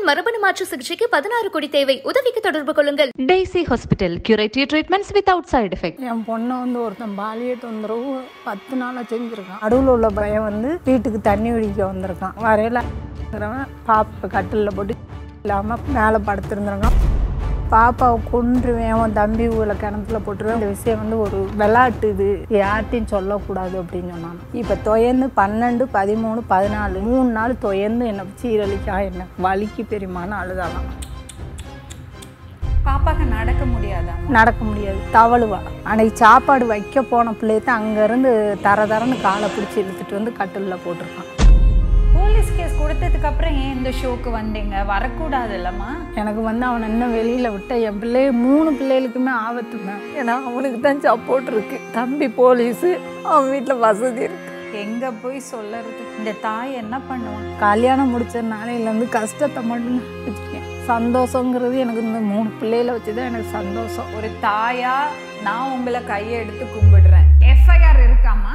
மரபணு மாற்று சிகிச்சைக்கு பதினாறு கோடி தேவை உதவிக்கு தொடர்பு கொள்ளுங்கள் Daisy Hospital, curative treatments without side effect. என் பொண்ணை வந்து ஒருத்தன் பாலிய தொந்தரவு பத்து நாளாக செஞ்சுருக்கான் நடுவில் உள்ள பையன் வந்து வீட்டுக்கு தண்ணி ஒழிக்க வந்திருக்கான் வரையில இருக்கிறவன் பாப்பா கட்டிலில் போட்டு இல்லாமல் மேலே படுத்திருந்துருக்கான் பாப்பாவை கொன்றுவேன் அவன் தம்பி ஊரில் கிணத்துல போட்டுருவேன் இந்த விஷயம் வந்து ஒரு விளையாட்டு இது யார்ட்டையும் சொல்லக்கூடாது அப்படின்னு சொன்னான் இப்போ தொயந்து பன்னெண்டு பதிமூணு பதினாலு மூணு நாள் தொயந்து என்னை சீரழிக்கா என்ன வலிக்கு பெரியமான்னு அழுதாலாம் பாப்பாக்கு நடக்க முடியாதா நடக்க முடியாது தவழுவா அன்னைக்கு சாப்பாடு வைக்க போன பிள்ளைய தான் அங்கேருந்து தர தரன்னு காலை பிடிச்சி இழுத்துட்டு வந்து கட்டிலில் போட்டிருக்கான் போலீஸ் கேஸ் கொடுத்ததுக்கு அப்புறம் ஏன் இந்த ஷோக்கு வந்தீங்க வரக்கூடாது இல்லம்மா எனக்கு வந்து அவனை இன்னும் வெளியில் விட்ட என் பிள்ளைய மூணு பிள்ளைகளுக்குமே ஆபத்து மேம் ஏன்னா அவனுக்கு தான் சப்போர்ட் இருக்கு தம்பி போலீஸு அவன் வீட்டில் வசதி இருக்கு எங்க போய் சொல்லறது இந்த தாய் என்ன பண்ணுவான் கல்யாணம் முடிச்ச நாளையிலேருந்து கஷ்டத்தை மட்டும் வச்சுருக்கேன் சந்தோஷங்கிறது எனக்கு இந்த மூணு பிள்ளைகளை வச்சு தான் எனக்கு சந்தோஷம் ஒரு தாயா நான் உங்களை கையை எடுத்து கும்பிடுறேன் எஃப்ஐஆர் இருக்காமா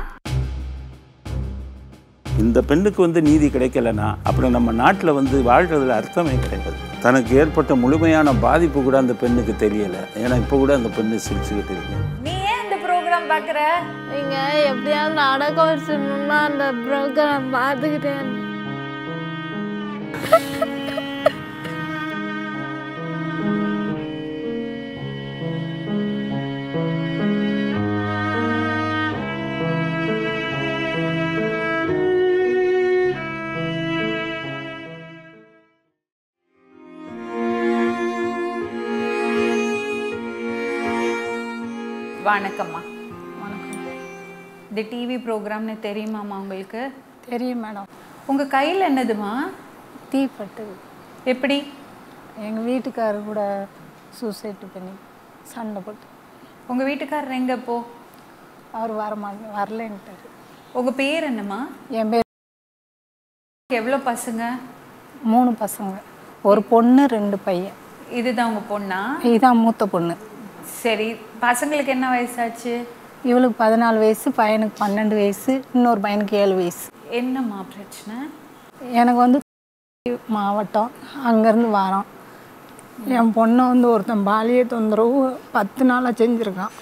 இந்த பெண்ணுக்கு வந்து நீதி கிடைக்கலனா அப்புறம் நம்ம நாட்டில் வந்து வாழ்றதுல அர்த்தமே கிடையாது தனக்கு ஏற்பட்ட முழுமையான பாதிப்பு கூட அந்த பெண்ணுக்கு தெரியல ஏன்னா இப்போ கூட அந்த பெண்ணு சிரிச்சுக்கிட்டு இருக்கு நீ ஏன் இந்த ப்ரோக்ராம் பார்க்குற நீங்க எப்படியாவது நடக்க வச்சிடணும்னா அந்த ப்ரோக்ராம் பார்த்துக்கிட்டேன் வணக்கம்மா வணக்கம் இந்த டிவி ப்ரோக்ராம்னு தெரியுமாம்மா உங்களுக்கு தெரியும் மேடம் உங்க கையில் என்னதுமா தீப்பட்டது எப்படி எங்கள் வீட்டுக்காரர் கூட சூசைட் பண்ணி சண்டை போட்டு உங்க வீட்டுக்காரர் எங்க போ அவர் வரமாட்டேன் வரலன்ட்டார் உங்க பேர் என்னம்மா என் பேர் எவ்வளோ பசங்க மூணு பசங்க ஒரு பொண்ணு ரெண்டு பையன் இதுதான் உங்க பொண்ணா இதுதான் மூத்த பொண்ணு சரி பசங்களுக்கு என்ன வயசாச்சு இவளுக்கு பதினாலு வயசு பையனுக்கு பன்னெண்டு வயசு இன்னொரு பையனுக்கு ஏழு வயசு என்னம்மா பிரச்சனை எனக்கு வந்து மாவட்டம் அங்கேருந்து வரோம் என் பொண்ணை வந்து ஒருத்தன் பாலிய தொந்தரவு பத்து நாளாக செஞ்சுருக்கான்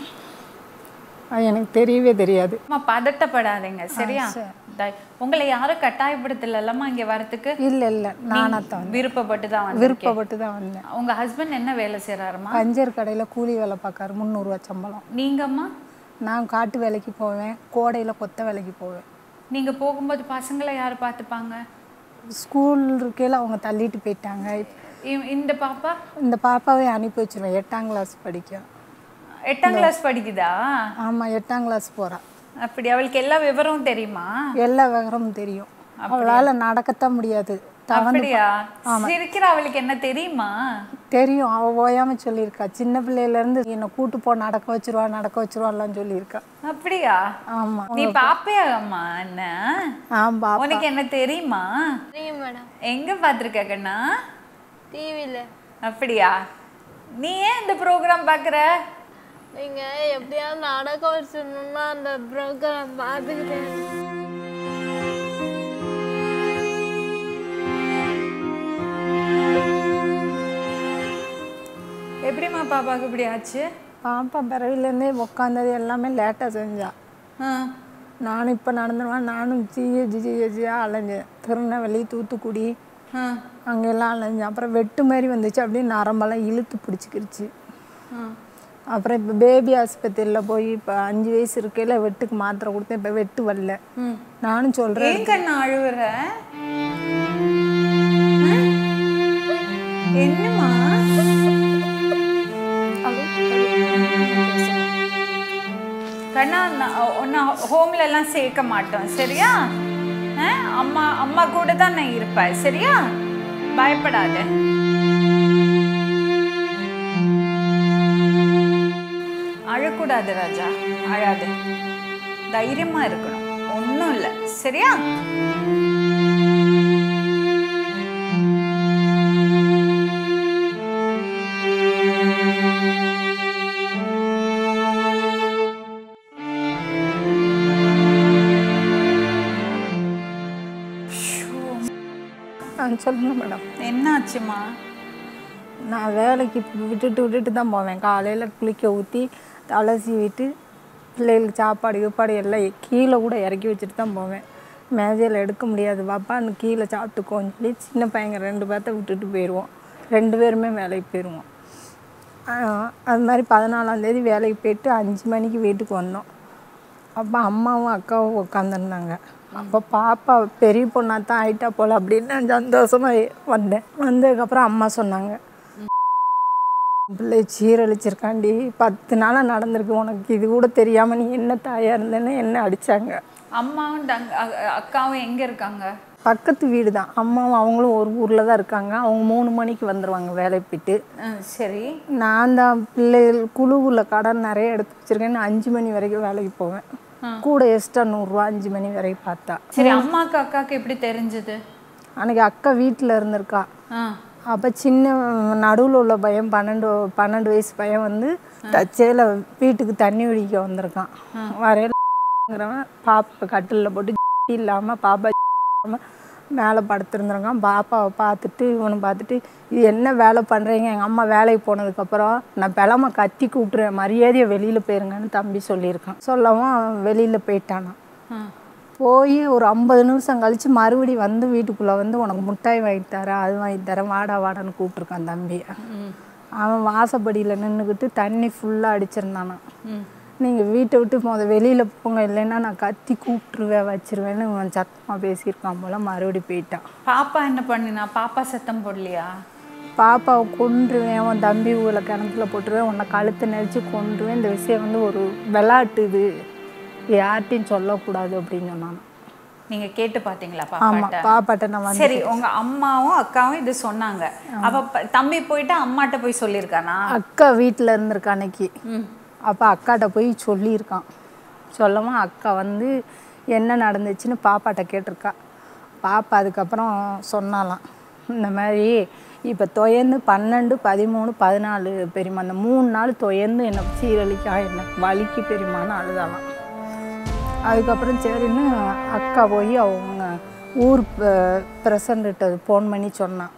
அது எனக்கு தெரியவே தெரியாது அம்மா பதட்டப்படாதீங்க சரியா தை- உங்களை யாரும் கட்டாயப்படுத்தலல்லம்மா இங்க வரதுக்கு இல்லை இல்லை நானாக தான் வந்தேன். விருப்பப்பட்டு தான் வந்து விருப்பப்பட்டு தான் வந்தேன் உங்க ஹஸ்பண்ட் என்ன வேலை செய்றாருமா பஞ்சர் கடையில் கூலி வேலை பார்க்காரு முந்நூறுரூவா சம்பளம் நீங்கம்மா நான் காட்டு வேலைக்கு போவேன் கோடையில் கொத்த வேலைக்கு போவேன் நீங்க போகும்போது பசங்களை யார் பார்த்துப்பாங்க ஸ்கூல் இருக்கையில் அவங்க தள்ளிட்டு போயிட்டாங்க இ- இந்த பாப்பா இந்த பாப்பாவை அனுப்பி வச்சிருவேன் எட்டாம் கிளாஸ் படிக்கும் எட்டாம் கிளாஸ் படிக்குதா ஆமாம் எட்டாம் கிளாஸ் போகிறா அப்படி அவளுக்கு எல்லா விவரமும் தெரியுமா எல்லா விவரமும் தெரியும் அவளால் நடக்கத்தான் முடியாது தவந்து அப்படியா சிரிக்கிற அவளுக்கு என்ன தெரியுமா தெரியும் அவள் ஓயாமல் சொல்லியிருக்கா சின்ன பிள்ளையிலேருந்து என்னை கூட்டு போ நடக்க வச்சிருவா நடக்க வச்சிருவான்லாம் சொல்லியிருக்கா அப்படியா ஆமாம் நீ பாப்பியா அம்மா என்ன ஆமா உனக்கு என்ன தெரியுமா தெரியும் மேடம் எங்க பார்த்துருக்க கண்ணா டிவியில் அப்படியா நீ ஏன் இந்த ப்ரோக்ராம் பார்க்குற நீங்க எப்படியாவது நடக்க வச்சிடணும்னா அந்த ப்ரோக்ராம் பார்த்துக்கிட்டேன் எப்படிம்மா பாப்பாவுக்கு இப்படி ஆச்சு பாப்பா பிறவிலேருந்தே உட்காந்தது எல்லாமே லேட்டாக செஞ்சா ஆ நானும் இப்போ நடந்துருவேன் நானும் ஜிஹெச் ஜிஹெச்சியாக அலைஞ்சேன் திருநெல்வேலி தூத்துக்குடி ஆ அங்கெல்லாம் அலைஞ்சேன் அப்புறம் வெட்டு மாதிரி வந்துச்சு அப்படியே நரம்பெல்லாம் இழுத்து பிடிச்சிக்கிருச்சு ஆ அப்புறம் இப்போ பேபி ஆஸ்பத்திரியில் போய் இப்போ அஞ்சு வயசு இருக்கையில் வெட்டுக்கு மாத்திரை கொடுத்தேன் இப்போ வெட்டு வரல நானும் சொல்கிறேன் ஏன் கண்ணா அழுவுற ஆ? என்னம்மா கண்ணா நான் உன்னை ஹோம்ல எல்லாம் சேர்க்க மாட்டோம் சரியா ஆ? அம்மா அம்மா கூட தான் நான் இருப்பேன் சரியா பயப்படாத அழக்கூடாது ராஜா அழாத தைரியமா இருக்கணும் ஒன்றும் இல்லை சரியா நான் சொல்லுங்க மேடம் என்ன ஆச்சுமா நான் வேலைக்கு விட்டுட்டு விட்டுட்டு தான் போவேன் காலையில் குளிக்க ஊற்றி தலை சீவிட்டு பிள்ளைகளுக்கு சாப்பாடு கீப்பாடு எல்லாம் கீழே கூட இறக்கி வச்சுட்டு தான் போவேன் மேஜையில் எடுக்க முடியாது பாப்பான்னு கீழே சாப்பிட்டுக்கோன்னு சொல்லி சின்ன பையங்க ரெண்டு பேர்த்த விட்டுட்டு போயிடுவோம் ரெண்டு பேருமே வேலைக்கு போயிடுவோம் ஆஹ் அது மாதிரி பதினாலாந்தேதி வேலைக்கு போயிட்டு அஞ்சு மணிக்கு வீட்டுக்கு வந்தோம் அப்போ அம்மாவும் அக்காவும் உட்காந்துருந்தாங்க அப்போ பாப்பா பெரிய பொண்ணாக தான் ஆயிட்டா போல அப்படின்னு நான் சந்தோஷமாக வந்தேன் வந்ததுக்கப்புறம் அம்மா சொன்னாங்க பிள்ளை சீரழிச்சிருக்காண்டி பத்து நாளாக நடந்திருக்கு உனக்கு இது கூட தெரியாமல் நீ என்ன தாயாக இருந்தேன்னு என்ன அடித்தாங்க அம்மாவும் தங்க அ- அக்காவும் எங்க இருக்காங்க பக்கத்து வீடு தான் அம்மாவும் அவங்களும் ஒரு ஊரில் தான் இருக்காங்க அவங்க மூணு மணிக்கு வந்துடுவாங்க வேலைக்கு போயிட்டு ஆ, சரி நான் தான் பிள்ளைகள் குழுவுல கடன் நிறைய எடுத்து வச்சிருக்கேன்னு அஞ்சு மணி வரைக்கும் வேலைக்கு போவேன் கூட எக்ஸ்ட்ரா நூறுரூவா அஞ்சு மணி வரைக்கும் பார்த்தா சரி அம்மாக்கு அக்காக்கு எப்படி தெரிஞ்சது அன்னைக்கு அக்கா வீட்டில் இருந்திருக்கா ஆ அப்போ சின்ன நடுவில் உள்ள பையன் பன்னெண்டு பன்னெண்டு வயசு பையன் வந்து தச்சையில் வீட்டுக்கு தண்ணி ஒழிக்க வந்திருக்கான் வரையிலங்கிறவன் பாப்பா கட்டிலில் போட்டு இல்லாமல் பாப்பா இல்லாமல் மேலே படுத்திருந்துருக்கான் பாப்பாவை பார்த்துட்டு இவனை பார்த்துட்டு இது என்ன வேலை பண்ணுறீங்க எங்கள் அம்மா வேலைக்கு போனதுக்கப்புறம் நான் பிளம கத்தி கூப்பிட்றேன் மரியாதையை வெளியில் போயிருங்கன்னு தம்பி சொல்லியிருக்கான் சொல்லவும் வெளியில் போயிட்டானான் போய் ஒரு ஐம்பது நிமிஷம் கழிச்சு மறுபடி வந்து வீட்டுக்குள்ளே வந்து உனக்கு முட்டாய் வாங்கி தரேன் அது வாங்கி தரேன் வாடா வாடான்னு கூப்பிட்ருக்கான் தம்பி அவன் வாசப்படியில் நின்றுக்கிட்டு தண்ணி ஃபுல்லாக அடிச்சிருந்தானா நீங்கள் வீட்டை விட்டு முத வெளியில் போங்க இல்லைன்னா நான் கத்தி கூப்பிட்ருவேன் வச்சிருவேன்னு இவன் சத்தமாக பேசியிருக்கான் போல் மறுபடி போயிட்டான் பாப்பா என்ன பண்ணினா பாப்பா சத்தம் போடலையா பாப்பாவை கொன்றுவேன் உன் தம்பி உங்களை கிணத்துல போட்டுருவேன் உன்னை கழுத்து நெரிச்சு கொன்றுவேன் இந்த விஷயம் வந்து ஒரு விளாட்டு இது யார்ட்டையும் சொல்லக்கூடாது அப்படின்னு சொன்னான் நீங்க கேட்டு பாத்தீங்களா ஆமாம் பாப்பாட்ட பாப்பாட்ட நான் வந்து சரி உங்க அம்மாவும் அக்காவும் இது சொன்னாங்க அப்ப ப- தம்பி போயிட்டு அம்மாட்ட போய் சொல்லியிருக்கானா அக்கா வீட்டில் இருந்திருக்கா அன்னைக்கு அப்போ அக்காட்ட போய் சொல்லியிருக்கான் சொல்லவும் அக்கா வந்து என்ன நடந்துச்சுன்னு பாப்பாட்ட கேட்டிருக்கா பாப்பா அதுக்கப்புறம் சொன்னாலாம் இந்த மாதிரி இப்போ தொயந்து பன்னெண்டு பதிமூணு பதினாலு பெரியம்மா அந்த மூணு நாள் தொயந்து என்னை சீரழிக்கா என்ன வலிக்கு பெரியம்மான்னு அழுதாலாம் அதுக்கப்புறம் சரின்னு அக்கா போய் அவங்க ஊர் பிரசன்ட்டு ஃபோன் பண்ணி சொன்னான்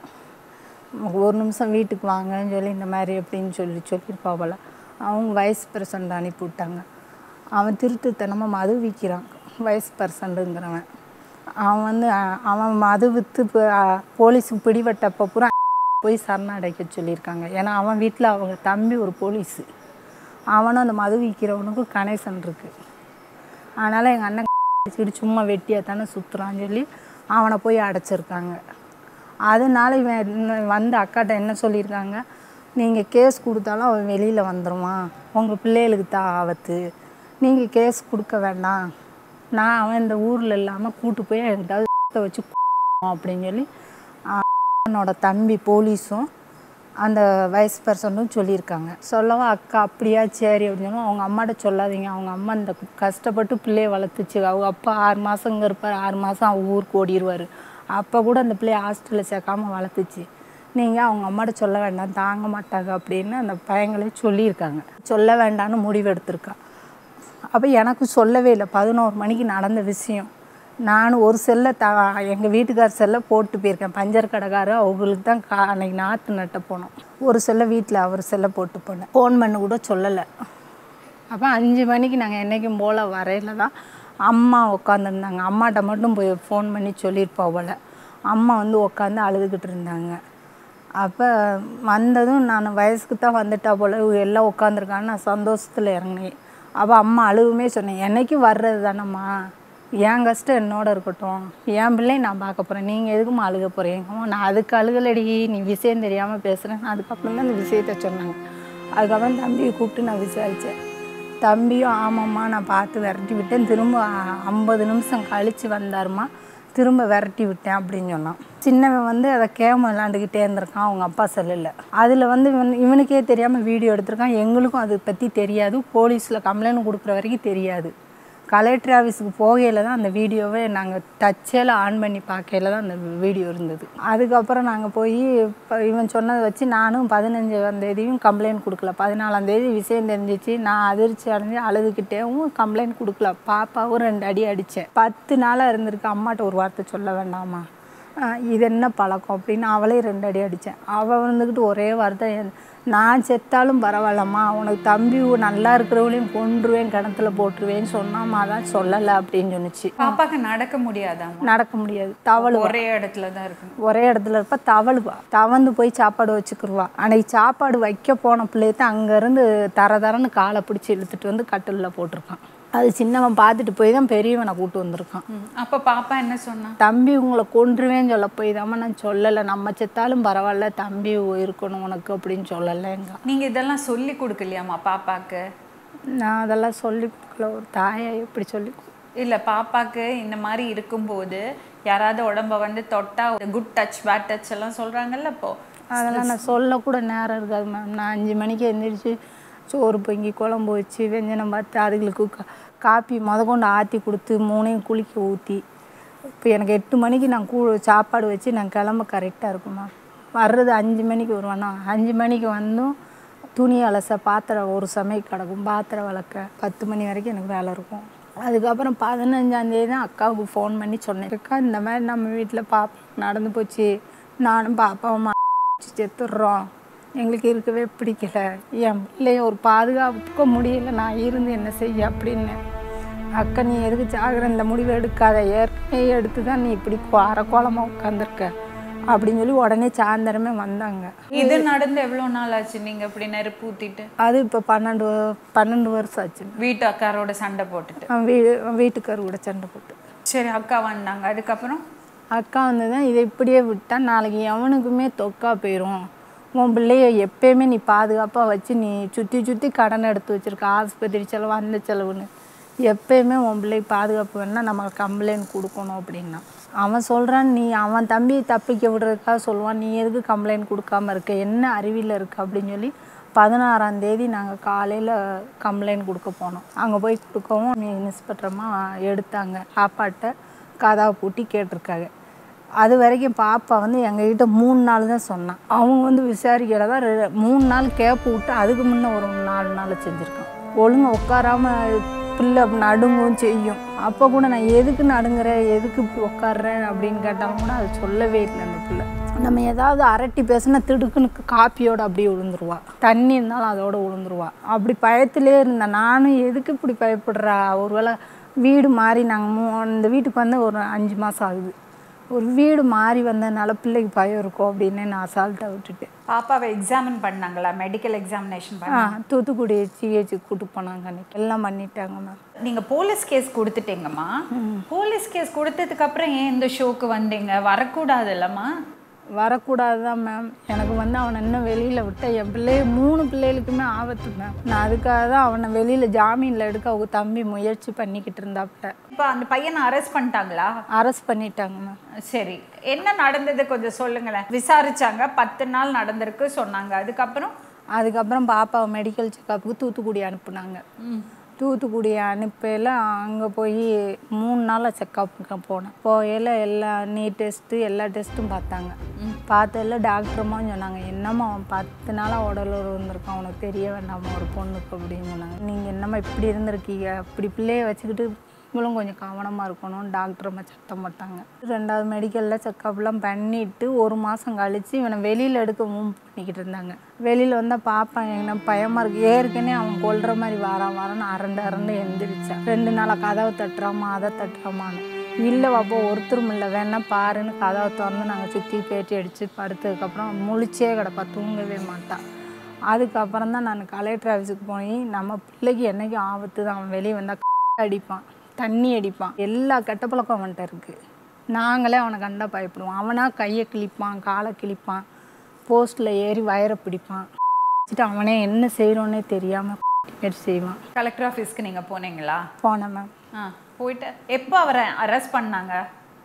ஒரு நிமிஷம் வீட்டுக்கு வாங்கன்னு சொல்லி இந்த மாதிரி அப்படின்னு சொல்லி சொல்லியிருப்பா போல அவங்க வைஸ் பிரசிடண்ட் அனுப்பி விட்டாங்க அவன் திருட்டுத்தனமாக மது விற்கிறான் வைஸ் பிரசிடண்ட்டுங்கிறவன் அவன் வந்து அஹ், அவன் மது விற்று போலீஸ் பிடிபட்டப்போ பூரா போய் சரணடைக்க சொல்லியிருக்காங்க ஏன்னா அவன் வீட்டில் அவங்க தம்பி ஒரு போலீஸு அவனும் அந்த மது விற்கிறவனுக்கும் கனெக்ஷன் இருக்குது அதனால் எங்கள் அண்ணன் அடிச்சுக்கிட்டு சும்மா வெட்டியாக தானே சுற்றுறான்னு சொல்லி அவனை போய் அடைச்சிருக்காங்க அதனால இவன் என்ன- வந்து அக்காட்ட என்ன சொல்லியிருக்காங்க நீங்கள் கேஸ் கொடுத்தாலும் அவன் வெளியில் வந்துடுவான் உங்கள் பிள்ளைகளுக்கு தான் ஆபத்து நீங்கள் கேஸ் கொடுக்க வேண்டாம் நான் அவன் இந்த ஊரில் இல்லாமல் கூட்டு போய் எங்கிட்டாவது வச்சு அப்படின்னு சொல்லி அவனோட தம்பி போலீஸும் அந்த வைஸ் பர்சனும் சொல்லியிருக்காங்க சொல்லவும் அக்கா அப்படியா சரி அப்படின்னு சொல்லவும் அவங்க அம்மாட்ட சொல்லாதீங்க அவங்க அம்மா இந்த கஷ்டப்பட்டு பிள்ளைய வளர்த்துச்சு அவங்க அப்பா ஆறு மாதம் இங்கே இருப்பார் ஆறு மாதம் அவங்க ஊருக்கு ஓடிடுவார் அப்போ கூட அந்த பிள்ளைய ஹாஸ்டலில் சேர்க்காம வளர்த்துச்சு நீங்கள் அவங்க அம்மாட்ட சொல்ல வேண்டாம் தாங்க மாட்டாங்க அப்படின்னு அந்த பையங்களே சொல்லியிருக்காங்க சொல்ல வேண்டாம்னு முடிவு எடுத்திருக்கா அப்போ எனக்கு சொல்லவே இல்லை பதினோரு மணிக்கு நடந்த விஷயம் நான் ஒரு செல்லை த எங்கள் வீட்டுக்கார் செல்லை போட்டு போயிருக்கேன் பஞ்சர் கடைக்காரர் அவங்களுக்கு தான் கா அன்னைக்கு நாற்று நட்ட போனோம் ஒரு செல்லை வீட்டில் அவர் செல்லை போட்டு போனேன் ஃபோன் பண்ண கூட சொல்லலை அப்போ அஞ்சு மணிக்கு நாங்கள் என்றைக்கும் போல் வரையில தான் அம்மா உட்காந்துருந்தாங்க அம்மாட்ட மட்டும் போய் ஃபோன் பண்ணி சொல்லியிருப்பா போல் அம்மா வந்து உட்காந்து அழுதுகிட்டு இருந்தாங்க அப்போ வந்ததும் நான் வயசுக்கு தான் வந்துட்டா போல் இவங்க எல்லாம் உட்காந்துருக்கான்னு நான் சந்தோஷத்தில் இறங்கினேன் அப்போ அம்மா அழுவுமே சொன்னேன் என்னைக்கும் வர்றது தானம்மா என் கஷ்டம் என்னோட இருக்கட்டும் என் பிள்ளை நான் பார்க்க போகிறேன் நீங்கள் எதுக்குமா அழுக போகிறீங்க நான் அதுக்கு அழுகலடி நீ விஷயம் தெரியாமல் பேசுகிறேன் அதுக்கப்புறம் தான் இந்த விஷயத்த சொன்னாங்க அதுக்கப்புறம் தம்பியை கூப்பிட்டு நான் விசாரித்தேன் தம்பியும் ஆமாம்மா நான் பார்த்து விரட்டி விட்டேன் திரும்ப ஐம்பது நிமிஷம் கழித்து வந்தாருமா திரும்ப விரட்டி விட்டேன் அப்படின்னு சொன்னான் சின்னவன் வந்து அதை கேம் விளாண்டுக்கிட்டே இருந்திருக்கான் அவங்க அப்பா செல்லில் அதில் வந்து இவன் இவனுக்கே தெரியாமல் வீடியோ எடுத்திருக்கான் எங்களுக்கும் அதை பற்றி தெரியாது போலீஸில் கம்ப்ளைண்ட் கொடுக்குற வரைக்கும் தெரியாது கலெக்டர் ஆஃபீஸுக்கு போகையில் தான் அந்த வீடியோவை நாங்கள் டச்சேல ஆன் பண்ணி பார்க்கையில தான் அந்த வீடியோ இருந்தது அதுக்கப்புறம் நாங்கள் போய் இப்போ இவன் சொன்னதை வச்சு நானும் பதினஞ்சாம் தேதியும் கம்ப்ளைண்ட் கொடுக்கல பதினாலாம் தேதி விஷயம் தெரிஞ்சிச்சு நான் அதிர்ச்சி அடைஞ்சு அழுதுகிட்டேவும் கம்ப்ளைண்ட் கொடுக்கல பாப்பாவும் ரெண்டு அடி அடித்தேன் பத்து நாளாக இருந்திருக்கு அம்மாட்ட ஒரு வார்த்தை சொல்ல வேண்டாமா ஆஹ் இது என்ன பழக்கம் அப்படின்னு அவளே ரெண்டு அடி அடித்தேன் அவள் வந்துக்கிட்டு ஒரே வார்த்தை என்- நான் செத்தாலும் பரவாயில்லம்மா உனக்கு தம்பி நல்லா இருக்கிறவளையும் கொன்றுவேன் கிணத்துல போட்டுருவேன்னு சொன்னாமா தான் சொல்லலை அப்படின்னு சொன்னுச்சு பாப்பாக்கு நடக்க முடியாதாம்மா நடக்க முடியாது தவழுவா ஒரே இடத்துல தான் இருக்கணும் ஒரே இடத்துல இருப்ப தவழுவா தவந்து போய் சாப்பாடு வச்சுக்கிருவா அன்னைக்கு சாப்பாடு வைக்க போன பிள்ளைய தான் அங்கேருந்து தர தரன்னு காலை பிடிச்சி இழுத்துட்டு வந்து கட்டிலில் போட்டிருக்கான் அது சின்னவன் பார்த்துட்டு போய் தான் பெரியவனை கூட்டு வந்திருக்கான் ம். அப்ப பாப்பா என்ன சொன்னா தம்பி உங்களை கொன்றுவேன்னு சொல்ல போய் தாம்மா நான் சொல்லலை நம்ம செத்தாலும் பரவாயில்ல தம்பி இருக்கணும் உனக்கு அப்படின்னு சொல்லலைங்க நீங்க இதெல்லாம் சொல்லி கொடுக்கலையாம்மா பாப்பாக்கு நான் அதெல்லாம் சொல்லி கொடுக்கல ஒரு தாயை எப்படி சொல்லி கொடு- இல்ல பாப்பாக்கு இந்த மாதிரி இருக்கும்போது யாராவது உடம்ப வந்து தொட்டா குட் டச் பேட் டச் எல்லாம் சொல்றாங்கல்ல இப்போ அதெல்லாம் நான் சொல்லக்கூட நேரம் இருக்காது மேம் நான் அஞ்சு மணிக்கு எந்திரிச்சு சோறு பொங்கி குழம்பு வச்சு வெஞ்சனம் பார்த்து அதுகளுக்கு கா- காப்பி முத கொண்டு ஆற்றி கொடுத்து மூணையும் குளிக்க ஊற்றி இப்போ எனக்கு எட்டு மணிக்கு நான் கூ சாப்பாடு வச்சு நான் கிளம்ப கரெக்டாக இருக்கும் மேம் வர்றது அஞ்சு மணிக்கு வருவேன்னா அஞ்சு மணிக்கு வந்தும் துணி அலச பாத்திரம் ஒரு சமையல் கிடக்கும் பாத்திரம் வளர்க்க பத்து மணி வரைக்கும் எனக்கு வேலை இருக்கும் அதுக்கப்புறம் பதினஞ்சாந்தேதி தான் அக்காவுக்கு ஃபோன் பண்ணி சொன்னேன் அக்கா இந்த மாதிரி நம்ம வீட்டில் பாப்பா நடந்து போச்சு நானும் பாப்பாவும் செத்துடுறோம் எங்களுக்கு இருக்கவே பிடிக்கல என் பிள்ளைய ஒரு பாதுகாப்புக்க முடியல நான் இருந்து என்ன செய்ய அப்படின்னு அக்கா நீ எதுக்கு சாகுற இந்த முடிவை எடுக்காத ஏற்கனவே எடுத்து தான் நீ இப்படி அரைக்கோலமாக உட்காந்துருக்க அப்படின்னு சொல்லி உடனே சாயந்தரமே வந்தாங்க இது நடந்து எவ்வளவு நாள் ஆச்சு நீங்க இப்படி நெருப்பு ஊத்திட்டு அது இப்போ பன்னெண்டு பன்னெண்டு வருஷம் ஆச்சு வீட்டு அக்காரோட சண்டை போட்டுட்டு அவன் வீ வீட்டுக்கார் கூட சண்டை போட்டு சரி அக்கா வந்தாங்க அதுக்கப்புறம் அக்கா வந்து தான் இதை இப்படியே விட்டா நாளைக்கு எவனுக்குமே தொக்கா போயிடும் உன் பிள்ளைய எப்பயுமே நீ பாதுகாப்பாக வச்சு நீ சுற்றி சுற்றி கடன் எடுத்து வச்சிருக்க ஆஸ்பத்திரி செலவு அந்த செலவுன்னு எப்பயுமே உன் பிள்ளைக்கு பாதுகாப்பு வேணால் நம்ம கம்ப்ளைண்ட் கொடுக்கணும் அப்படின்னா அவன் சொல்கிறான் நீ அவன் தம்பி தப்பிக்க விடுறதுக்காக சொல்லுவான் நீ எதுக்கு கம்ப்ளைண்ட் கொடுக்காம இருக்க என்ன அறிவியல் இருக்கு அப்படின்னு சொல்லி பதினாறாம் தேதி நாங்கள் காலையில் கம்ப்ளைண்ட் கொடுக்க போனோம் அங்கே போய் கொடுக்கவும் இன்ஸ்பெக்டரமா எடுத்தாங்க சாப்பாட்டை கதவை பூட்டி கேட்டிருக்காங்க அது வரைக்கும் பாப்பா வந்து எங்ககிட்ட மூணு நாள் தான் சொன்னான் அவங்க வந்து விசாரிக்கிறதா ரெ- மூணு நாள் கேப் விட்டு அதுக்கு முன்னே ஒரு நாலு நாள் செஞ்சுருக்கான் ஒழுங்கா உட்காராம பிள்ளை நடுங்கும் செய்யும் அப்போ கூட நான் எதுக்கு நடுங்குறேன் எதுக்கு இப்படி உட்காடுறேன் அப்படின்னு கேட்டாலும் கூட அது சொல்லவே இல்லை அந்த பிள்ளை நம்ம ஏதாவது அரட்டி பேசினா திடுக்குன்னு காப்பியோட அப்படியே விழுந்துருவா தண்ணி இருந்தாலும் அதோட விழுந்துருவா அப்படி பயத்திலே இருந்தேன் நானும் எதுக்கு இப்படி பயப்படுறா ஒருவேளை வீடு மாறி நாங்கள் மூ இந்த வீட்டுக்கு வந்து ஒரு அஞ்சு மாதம் ஆகுது ஒரு வீடு மாறி வந்ததுனால பிள்ளைக்கு பயம் இருக்கும் அப்படின்னு நான் அசால்ட்டாக விட்டுட்டேன் பாப்பாவை எக்ஸாமின் பண்ணாங்களா மெடிக்கல் எக்ஸாமினேஷன் ஆ பண்ண தூத்துக்குடி சிஹெச்சுக்கு கூட்டு போனாங்க அன்னைக்கு எல்லாம் பண்ணிட்டாங்க மேம் நீங்க போலீஸ் கேஸ் கொடுத்துட்டீங்கம்மா போலீஸ் கேஸ் கொடுத்ததுக்கு அப்புறம் ஏன் இந்த ஷோக்கு வந்தீங்க வரக்கூடாது இல்லம்மா வரக்கூடாது தான் மேம் எனக்கு வந்து அவனை இன்னும் வெளியில் விட்ட என் பிள்ளைய மூணு பிள்ளைகளுக்குமே ஆபத்து மேம் நான் அதுக்காக தான் அவனை வெளியில் ஜாமீனில் எடுக்க அவங்க தம்பி முயற்சி பண்ணிக்கிட்டு இருந்தாப்புல இப்போ அந்த பையனை அரெஸ்ட் பண்ணிட்டாங்களா அரெஸ்ட் பண்ணிட்டாங்க மேம் சரி என்ன நடந்தது கொஞ்சம் சொல்லுங்களேன் விசாரிச்சாங்க பத்து நாள் நடந்திருக்கு சொன்னாங்க அதுக்கப்புறம் அதுக்கப்புறம் பாப்பாவை மெடிக்கல் செக்கப்புக்கு தூத்துக்குடி அனுப்புனாங்க தூத்துக்குடி அனுப்பையில் அங்கே போய் மூணு நாளாக செக்கப்புக்கு போனேன் போகையில் எல்லா நீ டெஸ்ட்டு எல்லா டெஸ்ட்டும் பார்த்தாங்க பார்த்ததில் டாக்டருமா சொன்னாங்க என்னம்மா அவன் பத்து நாளாக உடலூர் வந்திருக்கான் உனக்கு தெரிய வேண்டாமா ஒரு பொண்ணுக்கு அப்படின்னு சொன்னாங்க நீங்கள் என்னம்மா இப்படி இருந்திருக்கீங்க இப்படி பிள்ளைய வச்சுக்கிட்டு நீங்களும் கொஞ்சம் கவனமாக இருக்கணும் டாக்டர் அம்மா சத்தம் போட்டாங்க ரெண்டாவது மெடிக்கலில் செக்கப்லாம் பண்ணிவிட்டு ஒரு மாதம் கழித்து இவனை வெளியில் எடுக்க மூவ் பண்ணிக்கிட்டு இருந்தாங்க வெளியில் வந்தால் பாப்பா என்ன பயமாக இருக்குது ஏற்கனவே அவன் கொல்ற மாதிரி வாரான் வாரான்னு அரண்டு அரண்டு எந்திரிச்சான் ரெண்டு நாளாக கதவை தட்டுறாமா அதை தட்டுறாமான்னு இல்லை பாப்பா ஒருத்தரும் இல்லை வேணா பாருன்னு கதவை திறந்து நாங்கள் சுற்றி பேட்டி அடித்து படுத்ததுக்கப்புறம் முழிச்சே கிடப்பா தூங்கவே மாட்டான் அதுக்கப்புறம் தான் நான் கலெக்டர் ஆஃபீஸுக்கு போய் நம்ம பிள்ளைக்கு என்னைக்கும் ஆபத்து தான் அவன் வெளியே வந்தால் அடிப்பான் தண்ணி அடிப்பான் எல்லா கெட்ட பழக்கம் அவன்கிட்ட இருக்குது நாங்களே அவனை கண்டா பயப்படுவோம் அவனா கையை கிழிப்பான் காலை கிழிப்பான் போஸ்ட்டில் ஏறி வயரை பிடிப்பான் வச்சுட்டு அவனே என்ன செய்கிறோன்னே தெரியாமல் மாரி செய்வான் கலெக்டர் ஆஃபீஸ்க்கு நீங்க போனீங்களா போனேன் மேம் ஆ போயிட்டு எப்போ அவரை அரெஸ்ட் பண்ணாங்க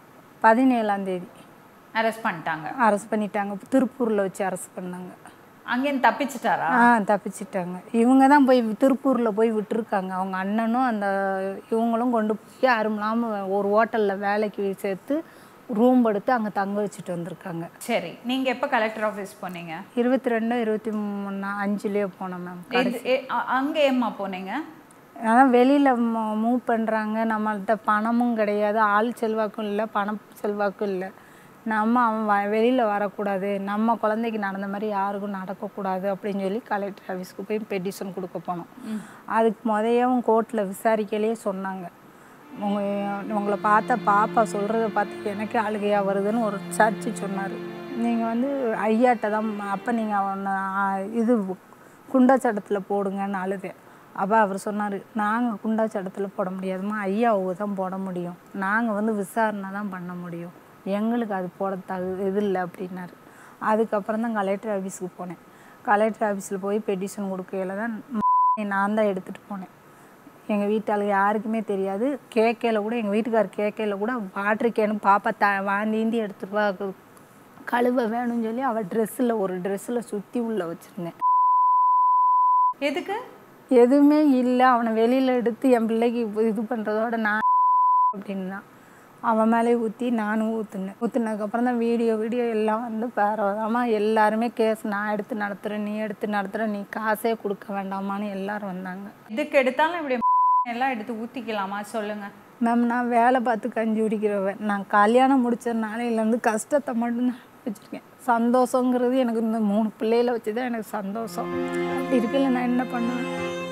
பதினேழாம் தேதி அரெஸ்ட் பண்ணிட்டாங்க அரெஸ்ட் பண்ணிட்டாங்க திருப்பூரில் வச்சு அரெஸ்ட் பண்ணாங்க அங்கேருந்து தப்பிச்சிட்டாரா ஆ தப்பிச்சிட்டாங்க இவங்க தான் போய் திருப்பூரில் போய் விட்டுருக்காங்க அவங்க அண்ணனும் அந்த இவங்களும் கொண்டு போய் யாரும் இல்லாமல் ஒரு ஹோட்டலில் வேலைக்கு சேர்த்து ரூம் எடுத்து அங்கே தங்க வச்சுட்டு வந்திருக்காங்க சரி நீங்க எப்போ கலெக்டர் ஆஃபீஸ் போனீங்க இருபத்தி ரெண்டு இருபத்தி மூணு அஞ்சுலேயே போனோம் மேம் எது- எ- அ- அங்க ஏம்மா போனீங்க அதான் வெளியில் மூவ் பண்ணுறாங்க நம்மள்ட்ட பணமும் கிடையாது ஆள் செல்வாக்கும் இல்லை பணம் செல்வாக்கும் இல்லை நம்ம அவன் வ வெளியில் வரக்கூடாது நம்ம குழந்தைக்கு நடந்த மாதிரி யாருக்கும் நடக்கக்கூடாது அப்படின்னு சொல்லி கலெக்டர் ஆஃபீஸ்க்கு போய் பெட்டிஷன் கொடுக்க போனோம் அதுக்கு முதையவும் கோர்ட்டில் விசாரிக்கலையே சொன்னாங்க உங்க உங்களை பார்த்த பாப்பா சொல்கிறத பார்த்து எனக்கு அழுகையாக வருதுன்னு ஒரு சர்ச்சு சொன்னார் நீங்கள் வந்து ஐயாட்ட தான் அப்போ நீங்கள் அவனை ஆ, இது குண்டாச்சட்டத்தில் போடுங்கன்னு அழுதேன் அப்போ அவர் சொன்னார் நாங்கள் குண்டாச்சட்டத்தில் போட முடியாதும்மா ஐயாவுக்கு தான் போட முடியும் நாங்கள் வந்து விசாரணை தான் பண்ண முடியும் எங்களுக்கு அது போட தகு இது இல்லை அப்படின்னாரு அதுக்கப்புறம் தான் கலெக்டர் ஆஃபீஸுக்கு போனேன் கலெக்டர் ஆஃபீஸில் போய் பெட்டிஷன் கொடுக்கையில தான் நான் தான் எடுத்துகிட்டு போனேன் எங்கள் வீட்டாளுங்க யாருக்குமே தெரியாது கேக்கையில் கூட எங்கள் வீட்டுக்கார் கேக்கையில் கூட வாட்ரு கேனு பாப்பா த வாந்திந்தி எடுத்துட்டு வா கு- கழுவ வேணும்னு சொல்லி அவள் ட்ரெஸ்ஸில் ஒரு ட்ரெஸ்ஸில் சுற்றி உள்ள வச்சுருந்தேன் எதுக்கு எதுவுமே இல்லை அவனை வெளியில் எடுத்து என் பிள்ளைக்கு இது- இது பண்ணுறதோட நான் அப்படின்னா அவன் மேலே ஊற்றி நானும் ஊற்றுனேன் ஊற்றுனதுக்கப்புறம் தான் வீடியோ வீடியோ எல்லாம் வந்து பரவாயில்லாமா எல்லாருமே கேஸ் நான் எடுத்து நடத்துகிறேன் நீ எடுத்து நடத்துகிற நீ காசே கொடுக்க வேண்டாமான்னு எல்லாரும் வந்தாங்க எதுக்கு எடுத்தாலும் இப்படி எல்லாம் எடுத்து ஊத்திக்கலாமா சொல்லுங்க மேம் நான் வேலை பார்த்து கஞ்சி குடிக்கிறவன் நான் கல்யாணம் முடிச்ச நாளையிலேருந்து கஷ்டத்தை மட்டும்தான் வச்சுருக்கேன் சந்தோஷங்கிறது எனக்கு இந்த மூணு பிள்ளைகளை வச்சு தான் எனக்கு சந்தோஷம் அப்படி இருக்கல நான் என்ன பண்ணுவேன்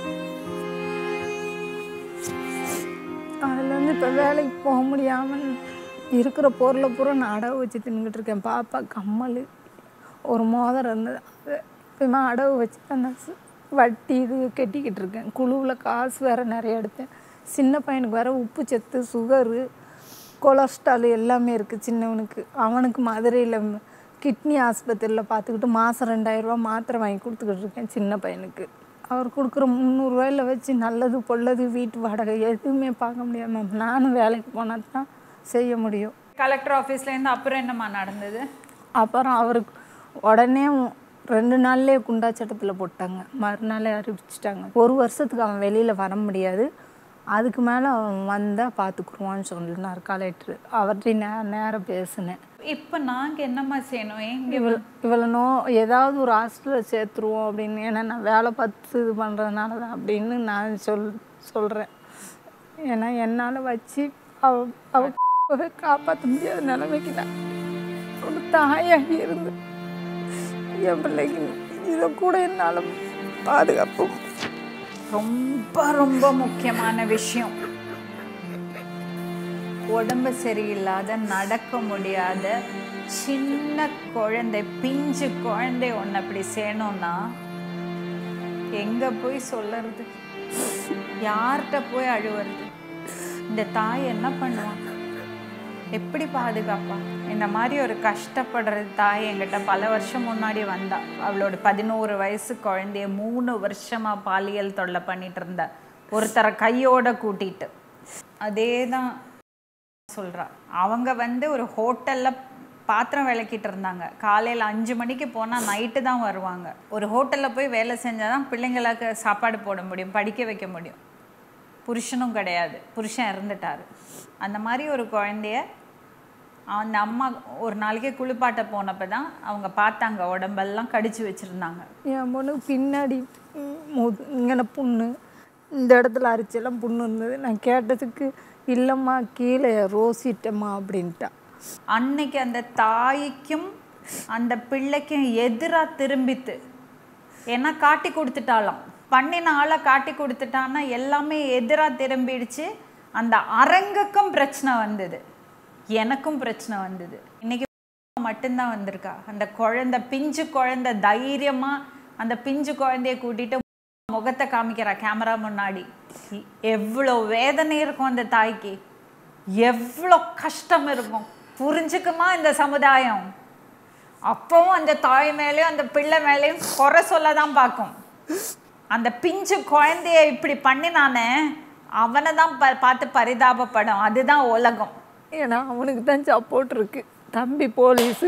அதுலேருந்து இப்போ வேலைக்கு போக முடியாமல் இருக்கிற பொருளை பூரா நான் அடவு வச்சு தின்னுக்கிட்டு இருக்கேன் பாப்பா கம்மல் ஒரு மோதிரம் இருந்தது அது இப்போமா அடவு வச்சு அந்த சு- வட்டி இது கட்டிக்கிட்டு இருக்கேன் குழுவில் காசு வேறு நிறைய எடுத்தேன் சின்ன பையனுக்கு வேறு உப்பு சத்து சுகரு கொலஸ்ட்ரால் எல்லாமே இருக்குது சின்னவனுக்கு அவனுக்கு மதுரையில் கிட்னி ஆஸ்பத்திரியில் பார்த்துக்கிட்டு மாதம் ரெண்டாயிரரூவா மாத்திரை வாங்கி கொடுத்துக்கிட்டு இருக்கேன் சின்ன பையனுக்கு அவர் கொடுக்குற முந்நூறுரூவாயில வச்சு நல்லது பொல்லது வீட்டு வாடகை எதுவுமே பார்க்க முடியாது மேம் நானும் வேலைக்கு போனால் தான் செய்ய முடியும் கலெக்டர் ஆஃபீஸ்ல இருந்து அப்புறம் என்னம்மா நடந்தது அப்புறம் அவருக்கு உடனே ரெண்டு நாள்லேயே குண்டாச்சட்டத்தில் போட்டாங்க மறுநாளே அறிவிச்சிட்டாங்க ஒரு வருஷத்துக்கு அவன் வெளியில் வர முடியாது அதுக்கு மேலே அவன் வந்தால் பார்த்துக்குருவான்னு சொன்னார் கலெக்டர் அவர்கிட்ட நே நேரம் பேசினேன் இப்போ நாங்க என்னம்மா செய்யணும் எங்க இவள் இவளை நோ ஏதாவது ஒரு ஹாஸ்டலில் சேர்த்துருவோம் அப்படின்னு ஏன்னா நான் வேலை பார்த்து இது பண்ணுறதுனால தான் அப்படின்னு நான் சொல் சொல்கிறேன் ஏன்னா என்னால் வச்சு அவ அவ காப்பாற்ற முடியாத நிலைமைக்கு நான் ஒரு தாயாக இருந்து என் பிள்ளைக்கு இதை கூட என்னால் பாதுகாப்பு ரொம்ப ரொம்ப முக்கியமான விஷயம் உடம்பு சரியில்லாத நடக்க முடியாத சின்ன குழந்தை பிஞ்சு குழந்தை ஒன்று அப்படி செய்யணும்னா எங்க போய் சொல்லறது யார்கிட்ட போய் அழுவுறது இந்த தாய் என்ன பண்ணுவான் எப்படி பாதுகாப்பா இந்த மாதிரி ஒரு கஷ்டப்படுற தாய் என்கிட்ட பல வருஷம் முன்னாடி வந்தா அவளோட பதினோரு வயசு குழந்தைய மூணு வருஷமா பாலியல் தொல்லை பண்ணிட்டு இருந்தா ஒருத்தரை கையோட கூட்டிட்டு அதே தான் சொல்றா அவங்க வந்து ஒரு ஹோட்டல்ல பாத்திரம் விளக்கிட்டு இருந்தாங்க காலையில் அஞ்சு மணிக்கு போனால் நைட்டு தான் வருவாங்க ஒரு ஹோட்டலில் போய் வேலை செஞ்சால் தான் பிள்ளைங்களுக்கு சாப்பாடு போட முடியும் படிக்க வைக்க முடியும் புருஷனும் கிடையாது புருஷன் இறந்துட்டாரு அந்த மாதிரி ஒரு குழந்தைய அந்த அம்மா ஒரு நாளைக்கு குளிப்பாட்ட போனப்போ தான் அவங்க பார்த்தாங்க உடம்பெல்லாம் கடிச்சு வச்சுருந்தாங்க என் பொண்ணுக்கு பின்னாடி முது இங்கே புண்ணு இந்த இடத்துல அரிச்செல்லாம் புண்ணு இருந்தது நான் கேட்டதுக்கு இல்லைம்மா கீழே ரோசிட்டம்மா அப்படின்ட்டா அன்னைக்கு அந்த தாய்க்கும் அந்த பிள்ளைக்கும் எதிராக திரும்பித்து ஏன்னா காட்டி கொடுத்துட்டாலாம் பண்ணின ஆளை காட்டி கொடுத்துட்டான்னா எல்லாமே எதிராக திரும்பிடுச்சு அந்த அரங்குக்கும் பிரச்சனை வந்தது எனக்கும் பிரச்சனை வந்தது இன்னைக்கு மட்டும்தான் வந்திருக்கா அந்த குழந்தை பிஞ்சு குழந்தை தைரியமா அந்த பிஞ்சு குழந்தைய கூட்டிட்டு முகத்தை காமிக்கிறா கேமரா முன்னாடி எவ்வளோ வேதனை இருக்கும் அந்த தாய்க்கு எவ்வளோ கஷ்டம் இருக்கும் புரிஞ்சுக்குமா இந்த சமுதாயம் அப்பவும் அந்த தாய் மேலேயும் அந்த பிள்ளை மேலேயும் குறை சொல்ல தான் பார்க்கும் அந்த பிஞ்சு குழந்தைய இப்படி பண்ணினானே அவனை தான் ப பார்த்து பரிதாபப்படும் அதுதான் உலகம் ஏன்னா அவனுக்கு தான் சப்போர்ட் இருக்கு தம்பி போலீஸு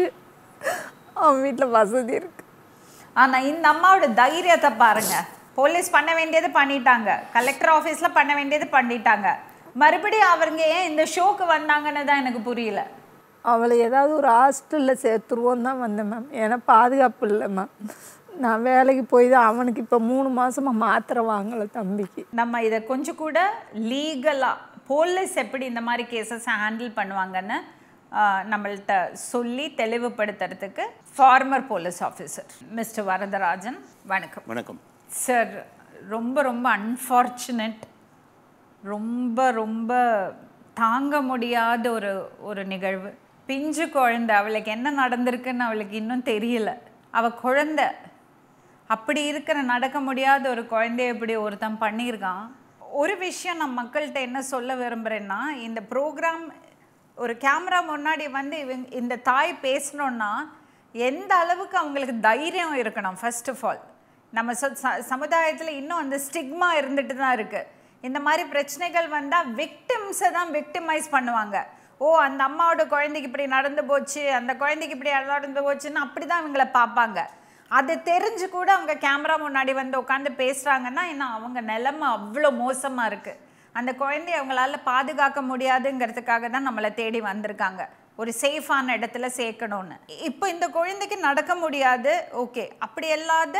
அவன் வீட்டில் வசதி இருக்கு ஆனா இந்த அம்மாவோட தைரியத்தை பாருங்க போலீஸ் பண்ண வேண்டியது பண்ணிட்டாங்க கலெக்டர் ஆஃபீஸில் பண்ண வேண்டியது பண்ணிட்டாங்க மறுபடியும் அவங்க ஏன் இந்த ஷோக்கு வந்தாங்கன்னு தான் எனக்கு புரியல அவளை ஏதாவது ஒரு ஹாஸ்டலில் சேர்த்துருவோம் தான் வந்தேன் மேம் ஏன்னா பாதுகாப்பு இல்லை மேம் நான் வேலைக்கு போய் தான் அவனுக்கு இப்போ மூணு மாசமா மாத்திரை வாங்கலை தம்பிக்கு நம்ம இதை கொஞ்சம் கூட லீகலாக போலீஸ் எப்படி இந்த மாதிரி கேசஸை ஹேண்டில் பண்ணுவாங்கன்னு ஆஹ், நம்மள்ட்ட சொல்லி தெளிவுபடுத்துறதுக்கு former police officer mister Varadarajan வணக்கம் வணக்கம் சார் ரொம்ப ரொம்ப அன்ஃபார்ச்சுனேட் ரொம்ப ரொம்ப தாங்க முடியாத ஒரு ஒரு நிகழ்வு பிஞ்சு குழந்தை அவளுக்கு என்ன நடந்திருக்குன்னு அவளுக்கு இன்னும் தெரியல அவ குழந்தை அப்படி இருக்கிற நடக்க முடியாத ஒரு குழந்தைய இப்படி ஒருத்தன் பண்ணியிருக்கான் ஒரு விஷயம் நான் மக்கள்கிட்ட என்ன சொல்ல விரும்புகிறேன்னா இந்த ப்ரோக்ராம் ஒரு கேமரா முன்னாடி வந்து இவங்க இந்த தாய் பேசணுன்னா எந்த அளவுக்கு அவங்களுக்கு தைரியம் இருக்கணும் ஃபர்ஸ்ட் ஆஃப் ஆல் நம்ம ச சமுதாயத்தில் இன்னும் அந்த ஸ்டிக்மா இருந்துட்டு தான் இருக்குது இந்த மாதிரி பிரச்சனைகள் வந்தால் விக்டிம்ஸை தான் விக்டிமைஸ் பண்ணுவாங்க ஓ அந்த அம்மாவோட குழந்தைக்கு இப்படி நடந்து போச்சு அந்த குழந்தைக்கு இப்படி நடந்து போச்சுன்னு அப்படி தான் இவங்கள பார்ப்பாங்க அது தெரிஞ்சு கூட அவங்க கேமரா முன்னாடி வந்து உட்காந்து பேசுகிறாங்கன்னா இன்னும் அவங்க நிலைமை அவ்வளோ மோசமாக இருக்குது அந்த குழந்தைய அவங்களால பாதுகாக்க முடியாதுங்கிறதுக்காக தான் நம்மளை தேடி வந்திருக்காங்க ஒரு சேஃபான இடத்துல சேர்க்கணும்னு இப்போ இந்த குழந்தைக்கு நடக்க முடியாது ஓகே அப்படி இல்லாத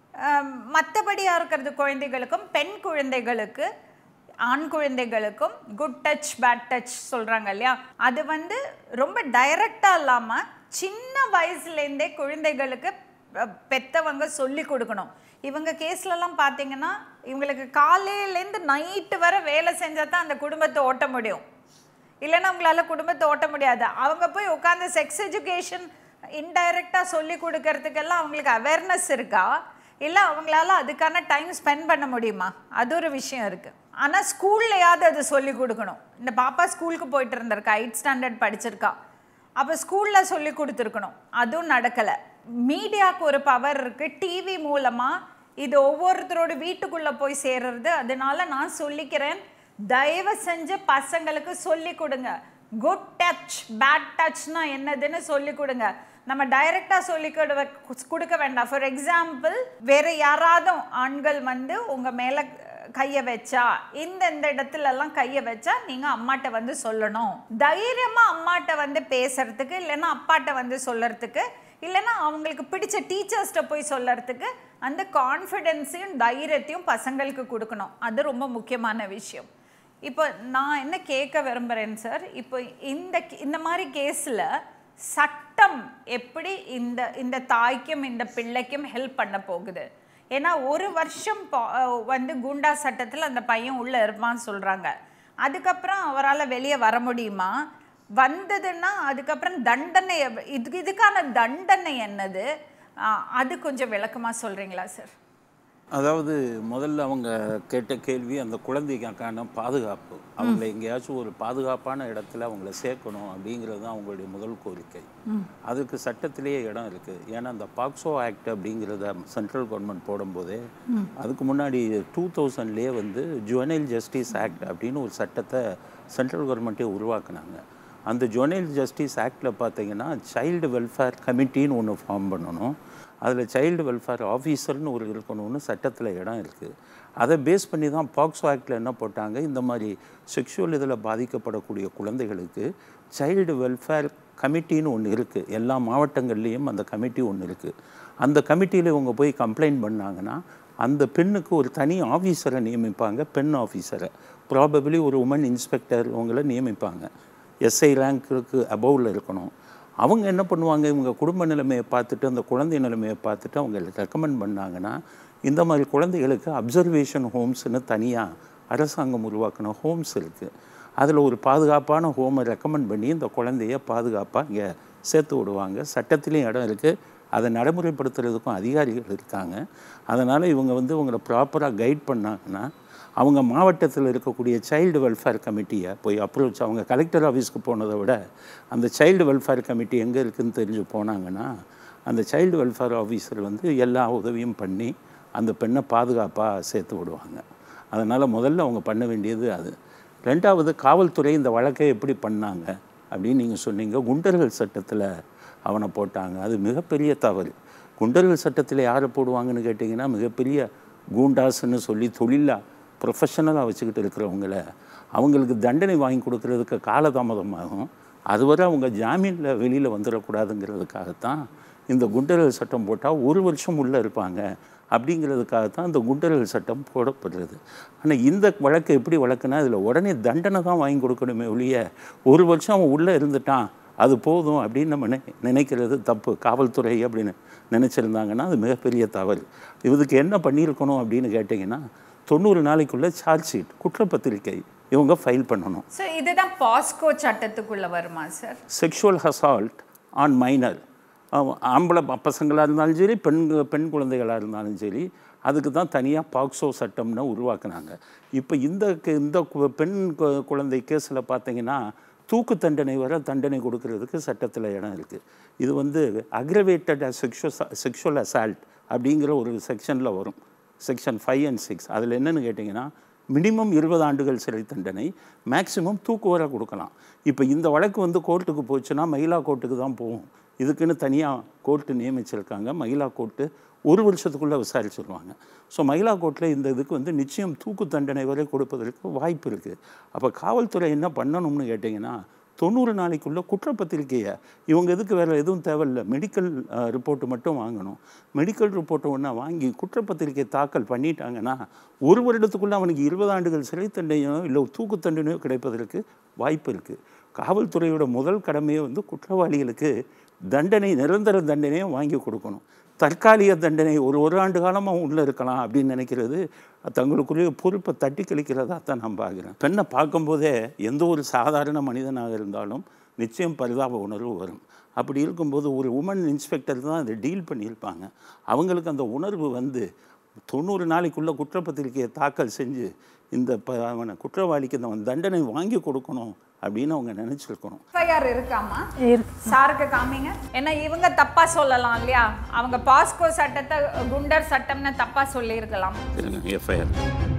மற்றபடியாக இருக்கிறது குழந்தைகளுக்கும் பெண் குழந்தைகளுக்கு ஆண் குழந்தைகளுக்கும் குட் டச் பேட் டச் சொல்கிறாங்க இல்லையா அது வந்து ரொம்ப டைரக்டாக இல்லாமல் சின்ன வயசுலேருந்தே குழந்தைகளுக்கு அஹ், பெத்தவங்க சொல்லி கொடுக்கணும் இவங்க கேஸ்லலாம் பார்த்தீங்கன்னா இவங்களுக்கு காலையிலேருந்து நைட்டு வரை வேலை செஞ்சால் தான் அந்த குடும்பத்தை ஓட்ட முடியும் இல்லைன்னா அவங்களால குடும்பத்தை ஓட்ட முடியாது அவங்க போய் உட்காந்து செக்ஸ் எஜுகேஷன் இன்டைரக்டாக சொல்லி கொடுக்கறதுக்கெல்லாம் அவங்களுக்கு அவேர்னஸ் இருக்கா இல்லை அவங்களால அதுக்கான டைம் ஸ்பெண்ட் பண்ண முடியுமா அது ஒரு விஷயம் இருக்குது ஆனால் ஸ்கூல்லையாவது அது சொல்லி கொடுக்கணும் இந்த பாப்பா ஸ்கூலுக்கு போயிட்டு இருந்திருக்கா எயிட் ஸ்டாண்டர்ட் படிச்சிருக்கா அப்போ ஸ்கூலில் சொல்லி கொடுத்துருக்கணும் அதுவும் நடக்கலை மீடியாவுக்கு ஒரு பவர் இருக்குது டிவி மூலமாக இது ஒவ்வொருத்தரோட வீட்டுக்குள்ளே போய் சேர்றது அதனால நான் சொல்லிக்கிறேன் தயவு செஞ்சு பசங்களுக்கு சொல்லி கொடுங்க குட் டச் பேட் டச்னா என்னதுன்னு சொல்லி கொடுங்க நம்ம டைரெக்டாக சொல்லி கொடு கொடுக்க வேண்டாம் ஃபார் எக்ஸாம்பிள் வேற யாராவது ஆண்கள் வந்து உங்கள் மேலே கையை வச்சா இந்த இந்த இடத்துலலாம் கையை வச்சா நீங்கள் அம்மாட்ட வந்து சொல்லணும் தைரியமாக அம்மாட்ட வந்து பேசுறதுக்கு இல்லைன்னா அப்பாட்ட வந்து சொல்லறதுக்கு இல்லைன்னா அவங்களுக்கு பிடிச்ச டீச்சர்ஸ்கிட்ட போய் சொல்லறதுக்கு அந்த கான்ஃபிடென்ஸையும் தைரியத்தையும் பசங்களுக்கு கொடுக்கணும் அது ரொம்ப முக்கியமான விஷயம் இப்போ நான் என்ன கேட்க விரும்புகிறேன் சார் இப்போ இந்த இந்த மாதிரி கேஸில் சட்டம் எப்படி இந்த இந்த தாய்க்கும் இந்த பிள்ளைக்கும் ஹெல்ப் பண்ண போகுது ஏன்னா ஒரு வருஷம் பா- வந்து குண்டா சட்டத்தில் அந்த பையன் உள்ளே இருப்பான்னு சொல்கிறாங்க அதுக்கப்புறம் அவரால் வெளியே வர முடியுமா வந்ததுன்னா அதுக்கப்புறம் தண்டனை எவ்- இது இதுக்கான தண்டனை என்னது ஆ, அது கொஞ்சம் விளக்கமாக சொல்கிறீங்களா சார் அதாவது முதல்ல அவங்க கேட்ட கேள்வி அந்த குழந்தைக்கான பாதுகாப்பு அவங்கள எங்கேயாச்சும் ஒரு பாதுகாப்பான இடத்துல அவங்கள சேர்க்கணும் அப்படிங்கிறது தான் அவங்களுடைய முதல் கோரிக்கை அதுக்கு சட்டத்திலேயே இடம் இருக்குது ஏன்னா அந்த பாக்ஸோ ஆக்ட் அப்படிங்கிறத சென்ட்ரல் கவர்மெண்ட் போடும்போதே அதுக்கு முன்னாடி டூ தௌசண்ட்லேயே வந்து ஜுவனைல் ஜஸ்டிஸ் ஆக்ட் அப்படின்னு ஒரு சட்டத்தை சென்ட்ரல் கவர்மெண்ட்டே உருவாக்குனாங்க அந்த ஜுவனைல் ஜஸ்டிஸ் ஆக்டில் பார்த்தீங்கன்னா சைல்டு வெல்ஃபேர் கமிட்டின்னு ஒன்று ஃபார்ம் பண்ணணும் அதில் சைல்டு வெல்ஃபேர் ஆஃபீஸர்னு ஒரு இருக்கணும்னு சட்டத்தில் இடம் இருக்குது அதை பேஸ் பண்ணி தான் பாக்ஸோ ஆக்டில் என்ன போட்டாங்க இந்த மாதிரி செக்ஷுவல் இதில் பாதிக்கப்படக்கூடிய குழந்தைகளுக்கு சைல்டு வெல்ஃபேர் கமிட்டின்னு ஒன்று இருக்குது எல்லா மாவட்டங்கள்லேயும் அந்த கமிட்டி ஒன்று இருக்குது அந்த கமிட்டியில் இவங்க போய் கம்ப்ளைண்ட் பண்ணாங்கன்னா அந்த பெண்ணுக்கு ஒரு தனி ஆஃபீஸரை நியமிப்பாங்க பெண் ஆஃபீஸரை ப்ராபபிளி ஒரு உமன் இன்ஸ்பெக்டர் இவங்களை நியமிப்பாங்க எஸ்ஐ ரேங்க்கு அபோவில் இருக்கணும் அவங்க என்ன பண்ணுவாங்க இவங்க குடும்ப நிலைமையை பார்த்துட்டு அந்த குழந்தை நிலைமையை பார்த்துட்டு அவங்க ரெக்கமெண்ட் பண்ணாங்கன்னா இந்த மாதிரி குழந்தைகளுக்கு அப்சர்வேஷன் ஹோம்ஸ்னு தனியாக அரசாங்கம் உருவாக்கின ஹோம்ஸ் இருக்குது அதில் ஒரு பாதுகாப்பான ஹோமை ரெக்கமெண்ட் பண்ணி இந்த குழந்தைய பாதுகாப்பாக இங்கே சேர்த்து விடுவாங்க சட்டத்திலையும் இடம் இருக்குது அதை நடைமுறைப்படுத்துறதுக்கும் அதிகாரிகள் இருக்காங்க அதனால் இவங்க வந்து இவங்களை ப்ராப்பராக கைட் பண்ணாங்கன்னா அவங்க மாவட்டத்தில் இருக்கக்கூடிய சைல்டு வெல்ஃபேர் கமிட்டியை போய் அப்ரோச் அவங்க கலெக்டர் ஆஃபீஸ்க்கு போனதை விட அந்த சைல்டு வெல்ஃபேர் கமிட்டி எங்கே இருக்குதுன்னு தெரிஞ்சு போனாங்கன்னா அந்த சைல்டு வெல்ஃபேர் ஆஃபீஸர் வந்து எல்லா உதவியும் பண்ணி அந்த பெண்ணை பாதுகாப்பாக சேர்த்து விடுவாங்க அதனால் முதல்ல அவங்க பண்ண வேண்டியது அது ரெண்டாவது காவல்துறை இந்த வழக்கை எப்படி பண்ணாங்க அப்படின்னு நீங்கள் சொன்னீங்க குண்டர்கள் சட்டத்தில் அவனை போட்டாங்க அது மிகப்பெரிய தவறு குண்டர்கள் சட்டத்தில் யாரை போடுவாங்கன்னு கேட்டிங்கன்னா மிகப்பெரிய கூண்டாஸ்ன்னு சொல்லி தொழிலாக ப்ரொஃபஷனலாக வச்சுக்கிட்டு இருக்கிறவங்கள அவங்களுக்கு தண்டனை வாங்கி கொடுக்கறதுக்கு காலதாமதமாகும் அதுவரை அவங்க ஜாமீனில் வெளியில் வந்துடக்கூடாதுங்கிறதுக்காகத்தான் இந்த குண்டர்கள் சட்டம் போட்டால் ஒரு வருஷம் உள்ளே இருப்பாங்க அப்படிங்கிறதுக்காகத்தான் இந்த குண்டர்கள் சட்டம் போடப்படுறது ஆனால் இந்த வழக்கை எப்படி வழக்குனா இதில் உடனே தண்டனை தான் வாங்கி கொடுக்கணுமே ஒழிய ஒரு வருஷம் அவன் உள்ளே இருந்துட்டான் அது போதும் அப்படின்னு நம்ம நினை- நினைக்கிறது தப்பு காவல்துறை அப்படின்னு நினச்சிருந்தாங்கன்னா அது மிகப்பெரிய தவறு இதுக்கு என்ன பண்ணியிருக்கணும் அப்படின்னு கேட்டிங்கன்னா தொண்ணூறு நாளைக்குள்ளே சார்ஜ் ஷீட் குற்றப்பத்திரிக்கை இவங்க ஃபைல் பண்ணணும் ஸோ இதுதான் பாஸ்கோ சட்டத்துக்குள்ள வருமா sir sexual assault on minor ஆம்பளை ப- பசங்களாக இருந்தாலும் சரி பெண் பெண் குழந்தைகளாக இருந்தாலும் சரி அதுக்கு தான் தனியாக பாக்ஸோ சட்டம்னு உருவாக்குனாங்க இப்போ இந்த கே- இந்த கு- பெண் கு- குழந்தை கேஸில் பார்த்தீங்கன்னா தூக்கு தண்டனை வரை தண்டனை கொடுக்கறதுக்கு சட்டத்தில் இடம் இருக்குது இது வந்து அக்ரவேட்டட் செக்ஷுவல் செக்ஷுவல் அசால்ட் அப்படிங்கிற ஒரு செக்ஷனில் வரும் செக்ஷன் ஃபைவ் அண்ட் சிக்ஸ் அதில் என்னென்னு கேட்டிங்கன்னா மினிமம் இருபது ஆண்டுகள் சிறை தண்டனை மேக்ஸிமம் தூக்கு வரை கொடுக்கலாம் இப்போ இந்த வழக்கு வந்து கோர்ட்டுக்கு போச்சுன்னா மகிழா கோர்ட்டுக்கு தான் போகும் இதுக்குன்னு தனியாக கோர்ட்டு நியமிச்சிருக்காங்க மகிழா கோர்ட்டு ஒரு வருஷத்துக்குள்ளே விசாரிச்சிருவாங்க ஸோ மகிழா கோர்ட்டில் இந்த இதுக்கு வந்து நிச்சயம் தூக்கு தண்டனை வரை கொடுப்பதற்கு வாய்ப்பு இருக்குது அப்போ காவல்துறை என்ன பண்ணணும்னு கேட்டிங்கன்னா தொண்ணூறு நாளைக்குள்ள குற்றப்பத்திரிக்கையை இவங்க எதுக்கு வேறு எதுவும் தேவையில்லை மெடிக்கல் ரிப்போர்ட்டு மட்டும் வாங்கணும் மெடிக்கல் ரிப்போர்ட்டை ஒன்றா வாங்கி குற்றப்பத்திரிக்கை தாக்கல் பண்ணிட்டாங்கன்னா ஒரு வருடத்துக்குள்ளே அவனுக்கு இருபது ஆண்டுகள் சிறை தண்டனையோ இல்லை தூக்கு தண்டனையோ கிடைப்பதற்கு வாய்ப்பு இருக்குது காவல்துறையோட முதல் கடமையே வந்து குற்றவாளிகளுக்கு தண்டனை நிரந்தர தண்டனையும் வாங்கி கொடுக்கணும் தற்காலிக தண்டனை ஒரு ஒரு ஆண்டு காலமாக உள்ளே இருக்கலாம் அப்படின்னு நினைக்கிறது தங்களுக்குரிய பொறுப்பை தட்டி கழிக்கிறதா தான் நான் பார்க்குறேன் பெண்ணை பார்க்கும்போதே எந்த ஒரு சாதாரண மனிதனாக இருந்தாலும் நிச்சயம் பரிதாப உணர்வு வரும் அப்படி இருக்கும்போது ஒரு உமன் இன்ஸ்பெக்டர் தான் அதை டீல் பண்ணியிருப்பாங்க அவங்களுக்கு அந்த உணர்வு வந்து தொண்ணூறு நாளைக்குள்ளே குற்றப்பத்திரிக்கையை தாக்கல் செஞ்சு இந்த ப அவனை குற்றவாளிக்கு இந்த அவன் தண்டனை வாங்கி கொடுக்கணும் அப்படின்னு அவங்க நினச்சிருக்கணும் எஃப்ஐஆர் இருக்காமா இருக்கு சாருக்கு காமிங்க ஏன்னா இவங்க தப்பா சொல்லலாம் இல்லையா அவங்க பாஸ்கோ சட்டத்தை குண்டர் சட்டம்னு தப்பா சொல்லியிருக்கலாம் எஃப்ஐஆர்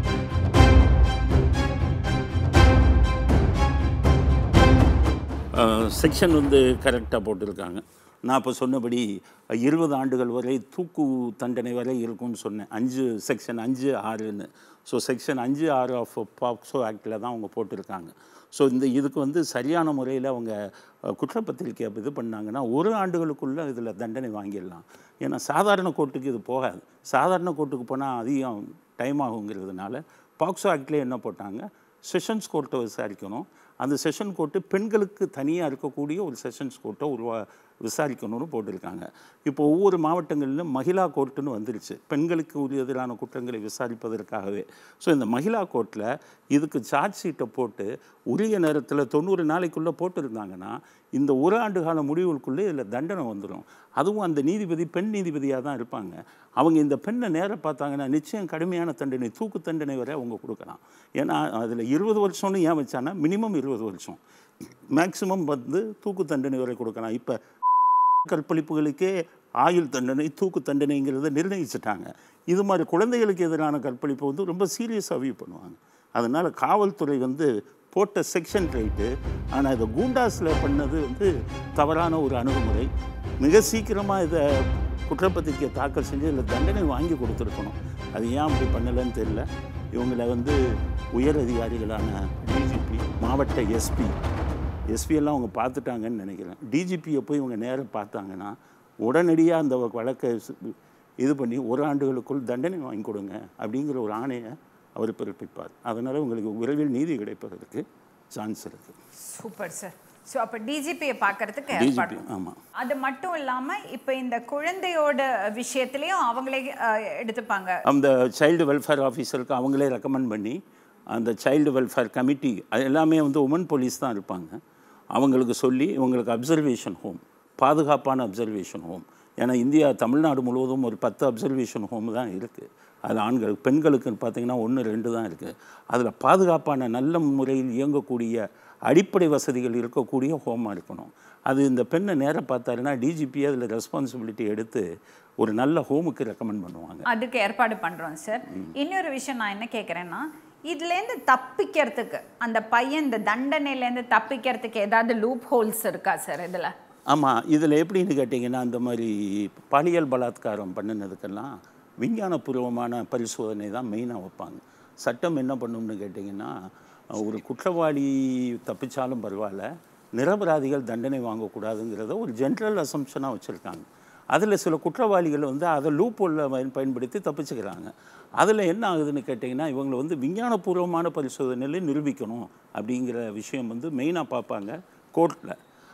செக்ஷன் வந்து கரெக்டாக போட்டிருக்காங்க நான் இப்போ சொன்னபடி இருபது ஆண்டுகள் வரை தூக்கு தண்டனை வரை இருக்கும்னு சொன்னேன் அஞ்சு செக்ஷன் அஞ்சு ஆறுன்னு ஸோ செக்ஷன் அஞ்சு ஆறு ஆஃப் பாக்ஸோ ஆக்டில் தான் அவங்க போட்டிருக்காங்க ஸோ இந்த இதுக்கு வந்து சரியான முறையில் அவங்க அஹ், குற்றப்பத்திரிக்கை இது பண்ணாங்கன்னா ஒரு ஆண்டுகளுக்குள்ளே இதில் தண்டனை வாங்கிடலாம் ஏன்னா சாதாரண கோர்ட்டுக்கு இது போகாது சாதாரண கோர்ட்டுக்கு போனால் அதிகம் டைம் ஆகுங்கிறதுனால பாக்ஸோ ஆக்ட்லேயே என்ன போட்டாங்க செஷன்ஸ் கோர்ட்டை விசாரிக்கணும் அந்த செஷன் கோர்ட்டு பெண்களுக்கு தனியாக இருக்கக்கூடிய ஒரு செஷன்ஸ் கோர்ட்டை உருவா விசாரிக்கணும்னு போட்டிருக்காங்க இப்போ ஒவ்வொரு மாவட்டங்களிலும் மகிழா கோர்ட்டுன்னு வந்துருச்சு பெண்களுக்கு உரிய எதிரான குற்றங்களை விசாரிப்பதற்காகவே ஸோ இந்த மகிழா கோர்ட்டில் இதுக்கு சார்ஜ் ஷீட்டை போட்டு உரிய நேரத்தில் தொண்ணூறு நாளைக்குள்ளே போட்டிருந்தாங்கன்னா இந்த ஒரு ஆண்டு கால முடிவுக்குள்ளே இதில் தண்டனை வந்துடும் அதுவும் அந்த நீதிபதி பெண் நீதிபதியாக தான் இருப்பாங்க அவங்க இந்த பெண்ணை நேராக பார்த்தாங்கன்னா நிச்சயம் கடுமையான தண்டனை தூக்கு தண்டனை வரை அவங்க கொடுக்கலாம் ஏன்னா அதில் இருபது வருஷம்னு ஏன் வச்சானா மினிமம் இருபது வருஷம் மேக்ஸிமம் வந்து தூக்கு தண்டனை வரை கொடுக்கலாம் இப்போ கற்பழிப்புகளுக்கே ஆயுள் தண்டனை தூக்கு தண்டனைங்கிறத நிர்ணயிச்சிட்டாங்க இது மாதிரி குழந்தைகளுக்கு எதிரான கற்பழிப்பை வந்து ரொம்ப சீரியஸாக வியூ பண்ணுவாங்க அதனால் காவல்துறை வந்து போட்ட செக்ஷன் ரைட்டு ஆனால் இதை கூண்டாஸில் பண்ணது வந்து தவறான ஒரு அணுகுமுறை மிக சீக்கிரமாக இதை குற்றப்பத்திரிக்கை தாக்கல் செஞ்சு இதில் தண்டனை வாங்கி கொடுத்துருக்கணும் அது ஏன் அப்படி பண்ணலைன்னு தெரியல இவங்களை வந்து உயர் அதிகாரிகளான டிஜிபி மாவட்ட எஸ்பி எஸ்பி எல்லாம் அவங்க பார்த்துட்டாங்கன்னு நினைக்கிறேன் டிஜிபியை போய் இவங்க நேராக பார்த்தாங்கன்னா உடனடியாக அந்த வழக்கை சு- இது பண்ணி ஒரு ஆண்டுகளுக்குள் தண்டனை வாங்கி கொடுங்க அப்படிங்கிற ஒரு ஆணையை அவர் பிறப்பிப்பார் அதனால் உங்களுக்கு விரைவில் நீதி கிடைப்பதற்கு சான்ஸ் இருக்குது சூப்பர் சார் ஸோ அப்போ டிஜிபியை பார்க்கறதுக்கு டிஜிபி ஏற்பாடு ஆமாம் அது மட்டும் இல்லாம இப்போ இந்த குழந்தையோட விஷயத்திலையும் அவங்களே அஹ், எடுத்துப்பாங்க அந்த சைல்டு வெல்ஃபேர் ஆஃபீஸருக்கு அவங்களே ரெக்கமெண்ட் பண்ணி அந்த சைல்டு வெல்ஃபேர் கமிட்டி அது எல்லாமே வந்து உமன் போலீஸ் தான் இருப்பாங்க அவங்களுக்கு சொல்லி இவங்களுக்கு அப்சர்வேஷன் ஹோம் பாதுகாப்பான அப்சர்வேஷன் ஹோம் ஏன்னா இந்தியா தமிழ்நாடு முழுவதும் ஒரு பத்து அப்சர்வேஷன் ஹோம் தான் இருக்குது அது ஆண்கள் பெண்களுக்குன்னு பார்த்தீங்கன்னா ஒன்று ரெண்டு தான் இருக்குது அதில் பாதுகாப்பான நல்ல முறையில் இயங்கக்கூடிய அடிப்படை வசதிகள் இருக்கக்கூடிய ஹோமாக இருக்கணும் அது இந்த பெண்ணை நேராக பார்த்தாருன்னா டிஜிபி அதில் ரெஸ்பான்சிபிலிட்டி எடுத்து ஒரு நல்ல ஹோமுக்கு ரெக்கமெண்ட் பண்ணுவாங்க அதுக்கு ஏற்பாடு பண்றோம் சார் இன்னொரு விஷயம் நான் என்ன கேட்குறேன்னா இதுலேருந்து தப்பிக்கிறதுக்கு அந்த பையன் இந்த தண்டனையிலேருந்து தப்பிக்கிறதுக்கு ஏதாவது லூப் ஹோல்ஸ் இருக்கா சார் இதில் ஆமாம் இதில் எப்படின்னு கேட்டிங்கன்னா அந்த மாதிரி பாலியல் பலாத்காரம் பண்ணினதுக்கெல்லாம் விஞ்ஞானபூர்வமான பரிசோதனை தான் மெயினாக வைப்பாங்க சட்டம் என்ன பண்ணும்னு கேட்டிங்கன்னா ஒரு குற்றவாளி தப்பிச்சாலும் பரவாயில்ல நிரபராதிகள் தண்டனை வாங்கக்கூடாதுங்கிறத ஒரு ஜென்ரல் அசம்ஷனாக வச்சுருக்காங்க அதில் சில குற்றவாளிகள் வந்து அதை லூப் பயன்படுத்தி தப்பிச்சுக்கிறாங்க அதில் என்ன ஆகுதுன்னு கேட்டிங்கன்னா இவங்களை வந்து விஞ்ஞானபூர்வமான பரிசோதனையில் நிரூபிக்கணும் அப்படிங்கிற விஷயம் வந்து மெயினாக பார்ப்பாங்க கோர்ட்டில்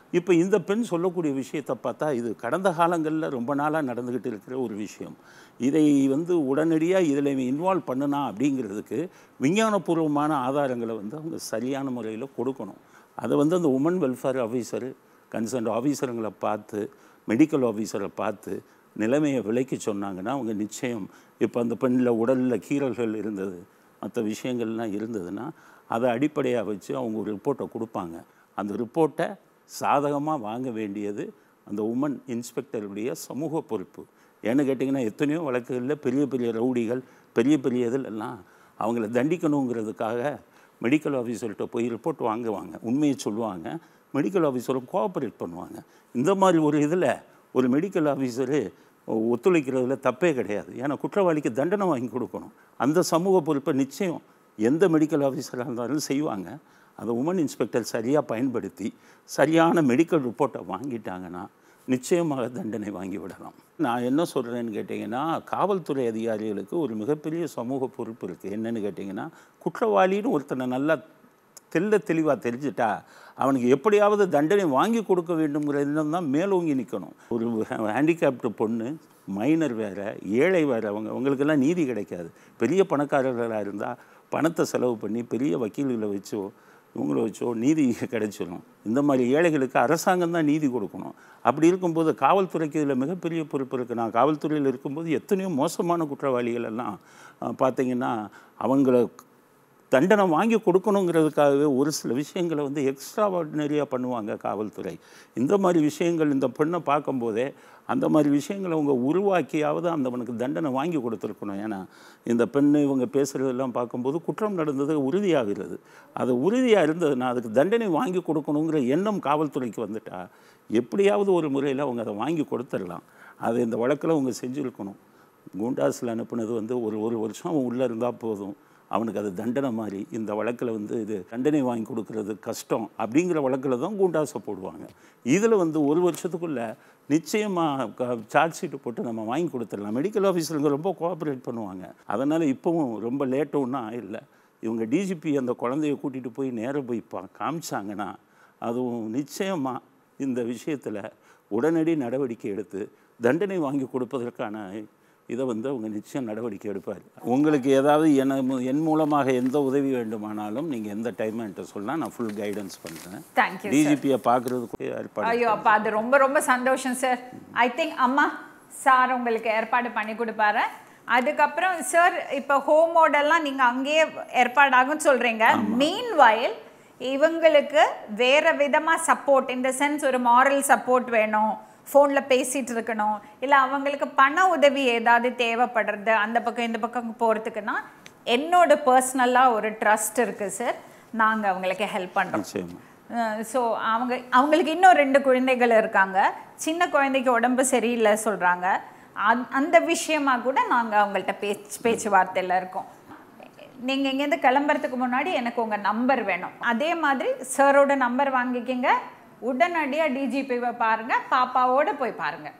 இப்போ இந்த பெண் சொல்லக்கூடிய விஷயத்தை பார்த்தா இது கடந்த காலங்களில் ரொம்ப நாளாக நடந்துக்கிட்டு இருக்கிற ஒரு விஷயம் இதை வந்து உடனடியாக இதில் இன்வால்வ் பண்ணுனா அப்படிங்கிறதுக்கு விஞ்ஞானபூர்வமான ஆதாரங்களை வந்து அவங்க சரியான முறையில் கொடுக்கணும் அதை வந்து அந்த உமன் வெல்ஃபேர் ஆஃபீஸரு கன்சர்ன் ஆஃபீஸருங்களை பார்த்து மெடிக்கல் ஆஃபீஸரை பார்த்து நிலைமையை விலைக்கு சொன்னாங்கன்னா அவங்க நிச்சயம் இப்போ அந்த பெண்ணில் உடலில் கீறல்கள் இருந்தது மற்ற விஷயங்கள்லாம் இருந்ததுன்னா அதை அடிப்படையாக வச்சு அவங்க ஒரு ரிப்போர்ட்டை கொடுப்பாங்க அந்த ரிப்போர்ட்டை சாதகமாக வாங்க வேண்டியது அந்த உமன் இன்ஸ்பெக்டருடைய சமூக பொறுப்பு ஏன்னு கேட்டிங்கன்னா எத்தனையோ வழக்குகளில் பெரிய பெரிய ரவுடிகள் பெரிய பெரிய இதிலெல்லாம் அவங்கள தண்டிக்கணுங்கிறதுக்காக மெடிக்கல் ஆஃபீஸர்கிட்ட போய் ரிப்போர்ட் வாங்குவாங்க உண்மையை சொல்லுவாங்க மெடிக்கல் ஆஃபீஸரும் கோஆப்ரேட் பண்ணுவாங்க இந்த மாதிரி ஒரு இதில் ஒரு மெடிக்கல் ஆஃபீஸரு ஒத்துழைக்கிறதுல தப்பே கிடையாது ஏன்னா குற்றவாளிக்கு தண்டனை வாங்கி கொடுக்கணும் அந்த சமூக பொறுப்பை நிச்சயம் எந்த மெடிக்கல் ஆஃபீஸராக இருந்தாலும் செய்வாங்க அதை உமன் இன்ஸ்பெக்டர் சரியாக பயன்படுத்தி சரியான மெடிக்கல் ரிப்போர்ட்டை வாங்கிட்டாங்கன்னா நிச்சயமாக தண்டனை வாங்கி விடலாம் நான் என்ன சொல்கிறேன்னு கேட்டிங்கன்னா காவல்துறை அதிகாரிகளுக்கு ஒரு மிகப்பெரிய சமூக பொறுப்பு இருக்குது என்னன்னு கேட்டிங்கன்னா குற்றவாளின்னு ஒருத்தனை நல்லா தெல்ல தெளிவாக தெரிஞ்சுட்டா அவனுக்கு எப்படியாவது தண்டனை வாங்கி கொடுக்க வேண்டுங்கிற எண்ணம் தான் மேலோங்கி நிற்கணும் ஒரு ஹேண்டிகேப்டு பொண்ணு மைனர் வேறு ஏழை வேறு அவங்க அவங்களுக்கெல்லாம் நீதி கிடைக்காது பெரிய பணக்காரர்களாக இருந்தால் பணத்தை செலவு பண்ணி பெரிய வக்கீல்களை வச்சோ இவங்கள வச்சோ நீதி கிடைச்சிடும் இந்த மாதிரி ஏழைகளுக்கு அரசாங்கம் தான் நீதி கொடுக்கணும் அப்படி இருக்கும்போது காவல்துறைக்கு இதில் மிகப்பெரிய பொறுப்பு இருக்குது நான் காவல்துறையில் இருக்கும்போது எத்தனையோ மோசமான குற்றவாளிகள் எல்லாம் அஹ், பார்த்தீங்கன்னா அவங்கள தண்டனை வாங்கி கொடுக்கணுங்கிறதுக்காகவே ஒரு சில விஷயங்களை வந்து எக்ஸ்ட்ரா ஆர்டினரியாக பண்ணுவாங்க காவல்துறை இந்த மாதிரி விஷயங்கள் இந்த பெண்ணை பார்க்கும்போதே அந்த மாதிரி விஷயங்களை அவங்க உருவாக்கியாவது அந்தவனுக்கு தண்டனை வாங்கி கொடுத்துருக்கணும் ஏன்னா இந்த பெண் இவங்க பேசுகிறதெல்லாம் பார்க்கும்போது குற்றம் நடந்தது உறுதியாகிறது அது உறுதியாக இருந்ததுன்னா அதுக்கு தண்டனை வாங்கி கொடுக்கணுங்கிற எண்ணம் காவல்துறைக்கு வந்துட்டா எப்படியாவது ஒரு முறையில் அவங்க அதை வாங்கி கொடுத்துடலாம் அது இந்த வழக்கில் அவங்க செஞ்சுருக்கணும் குண்டாஸில் அனுப்புனது வந்து ஒரு ஒரு வருஷம் அவன் உள்ளே இருந்தால் போதும் அவனுக்கு அது தண்டனை மாதிரி இந்த வழக்கில் வந்து இது தண்டனை வாங்கி கொடுக்கறது கஷ்டம் அப்படிங்கிற வழக்கில் தான் குண்டாஸை போடுவாங்க இதில் வந்து ஒரு வருஷத்துக்குள்ளே நிச்சயமாக சார்ஜ் ஷீட்டு போட்டு நம்ம வாங்கி கொடுத்துடலாம் மெடிக்கல் ஆஃபீஸருங்க ரொம்ப கோஆப்ரேட் பண்ணுவாங்க அதனால் இப்போவும் ரொம்ப லேட் ஒன்றும் ஆயிடல இவங்க டிஜிபி அந்த குழந்தைய கூட்டிகிட்டு போய் நேராக போய் பா காமிச்சாங்கன்னா அதுவும் நிச்சயமாக இந்த விஷயத்தில் உடனடி நடவடிக்கை எடுத்து தண்டனை வாங்கி கொடுப்பதற்கான இதை வந்து அவங்க நிச்சயம் நடவடிக்கை எடுப்பார் உங்களுக்கு ஏதாவது என என் மூலமாக எந்த உதவி வேண்டுமானாலும் நீங்கள் எந்த டைம் என்கிட்ட சொல்லலாம் நான் ஃபுல் கைடன்ஸ் பண்ணுறேன் Thank you, sir. டிஜிபியை பார்க்குறதுக்கு ஏற்பாடு ஐயோ அப்பா அது ரொம்ப ரொம்ப சந்தோஷம் சார் ஐ திங்க் அம்மா சார் உங்களுக்கு ஏற்பாடு பண்ணி கொடுப்பாரு அதுக்கப்புறம் சார் இப்போ ஹோமோடெல்லாம் நீங்க அங்கேயே ஏற்பாடாகும் சொல்றீங்க மீன் வயல் இவங்களுக்கு வேற விதமா சப்போர்ட் இந்த சென்ஸ் ஒரு மாரல் சப்போர்ட் வேணும் ஃபோனில் பேசிட்டு இருக்கணும் இல்லை அவங்களுக்கு பண உதவி ஏதாவது தேவைப்படுறது அந்த பக்கம் இந்த பக்கம் போகிறதுக்குன்னா என்னோட பர்சனலாக ஒரு ட்ரஸ்ட் இருக்குது சார் நாங்கள் அவங்களுக்கு ஹெல்ப் பண்ணுறோம் நிச்சயமா ஸோ அவங்க அவங்களுக்கு இன்னும் ரெண்டு குழந்தைகள் இருக்காங்க சின்ன குழந்தைக்கு உடம்பு சரியில்லை சொல்கிறாங்க அந் அந்த விஷயமா கூட நாங்கள் அவங்கள்ட்ட பேச்சு பேச்சுவார்த்தையில் இருக்கோம் நீங்கள் இங்கேருந்து கிளம்புறதுக்கு முன்னாடி எனக்கு உங்கள் நம்பர் வேணும் அதே மாதிரி சாரோட நம்பர் வாங்கிக்கிங்க உடனடியாக டிஜிபிவை பாருங்கள் பாப்பாவோட போய் பாருங்கள்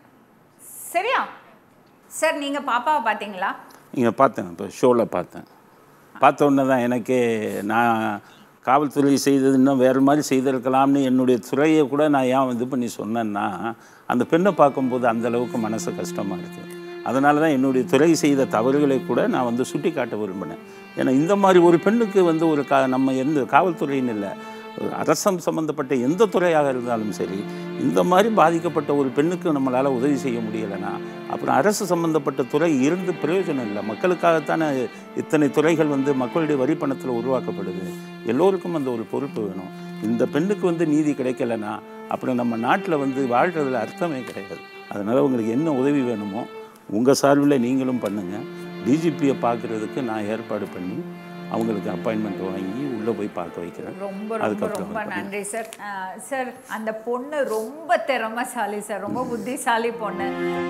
சரியா சார் நீங்கள் பாப்பாவை பார்த்தீங்களா இங்கே பார்த்தேன் இப்போ ஷோவில் பார்த்தேன் பார்த்த உடனே தான் எனக்கே நான் காவல்துறை செய்தது இன்னும் வேறு மாதிரி செய்திருக்கலாம்னு என்னுடைய துறையை கூட நான் ஏன் இது பண்ணி சொன்னேன்னா அந்த பெண்ணை பார்க்கும்போது அந்த அளவுக்கு மனசு கஷ்டமாக இருக்குது அதனால தான் என்னுடைய துறை செய்த தவறுகளை கூட நான் வந்து சுட்டி காட்ட விரும்பினேன் ஏன்னா இந்த மாதிரி ஒரு பெண்ணுக்கு வந்து ஒரு கா நம்ம எந்த காவல்துறைன்னு இல்லை ஒரு அரசம் சம்மந்தப்பட்ட எந்த துறையாக இருந்தாலும் சரி இந்த மாதிரி பாதிக்கப்பட்ட ஒரு பெண்ணுக்கு நம்மளால் உதவி செய்ய முடியலைன்னா அப்புறம் அரசு சம்மந்தப்பட்ட துறை இருந்து பிரயோஜனம் இல்லை மக்களுக்காகத்தானே இத்தனை துறைகள் வந்து மக்களுடைய வரி பணத்தில் உருவாக்கப்படுது எல்லோருக்கும் அந்த ஒரு பொறுப்பு வேணும் இந்த பெண்ணுக்கு வந்து நீதி கிடைக்கலனா அப்புறம் நம்ம நாட்டில் வந்து வாழ்கிறதுல அர்த்தமே கிடையாது அதனால் உங்களுக்கு என்ன உதவி வேணுமோ உங்கள் சார்பில் நீங்களும் பண்ணுங்கள் டிஜிபியை பார்க்குறதுக்கு நான் ஏற்பாடு பண்ணி அவங்களுக்கு அப்பாயின்மெண்ட் வாங்கி உள்ளே போய் பார்க்க வைக்கிறேன் ரொம்ப ரொம்ப அதுக்கப்புறம் ரொம்ப நன்றி சார் சார் அந்த பொண்ணு ரொம்ப திறமைசாலி சார் ரொம்ப புத்திசாலி பொண்ணு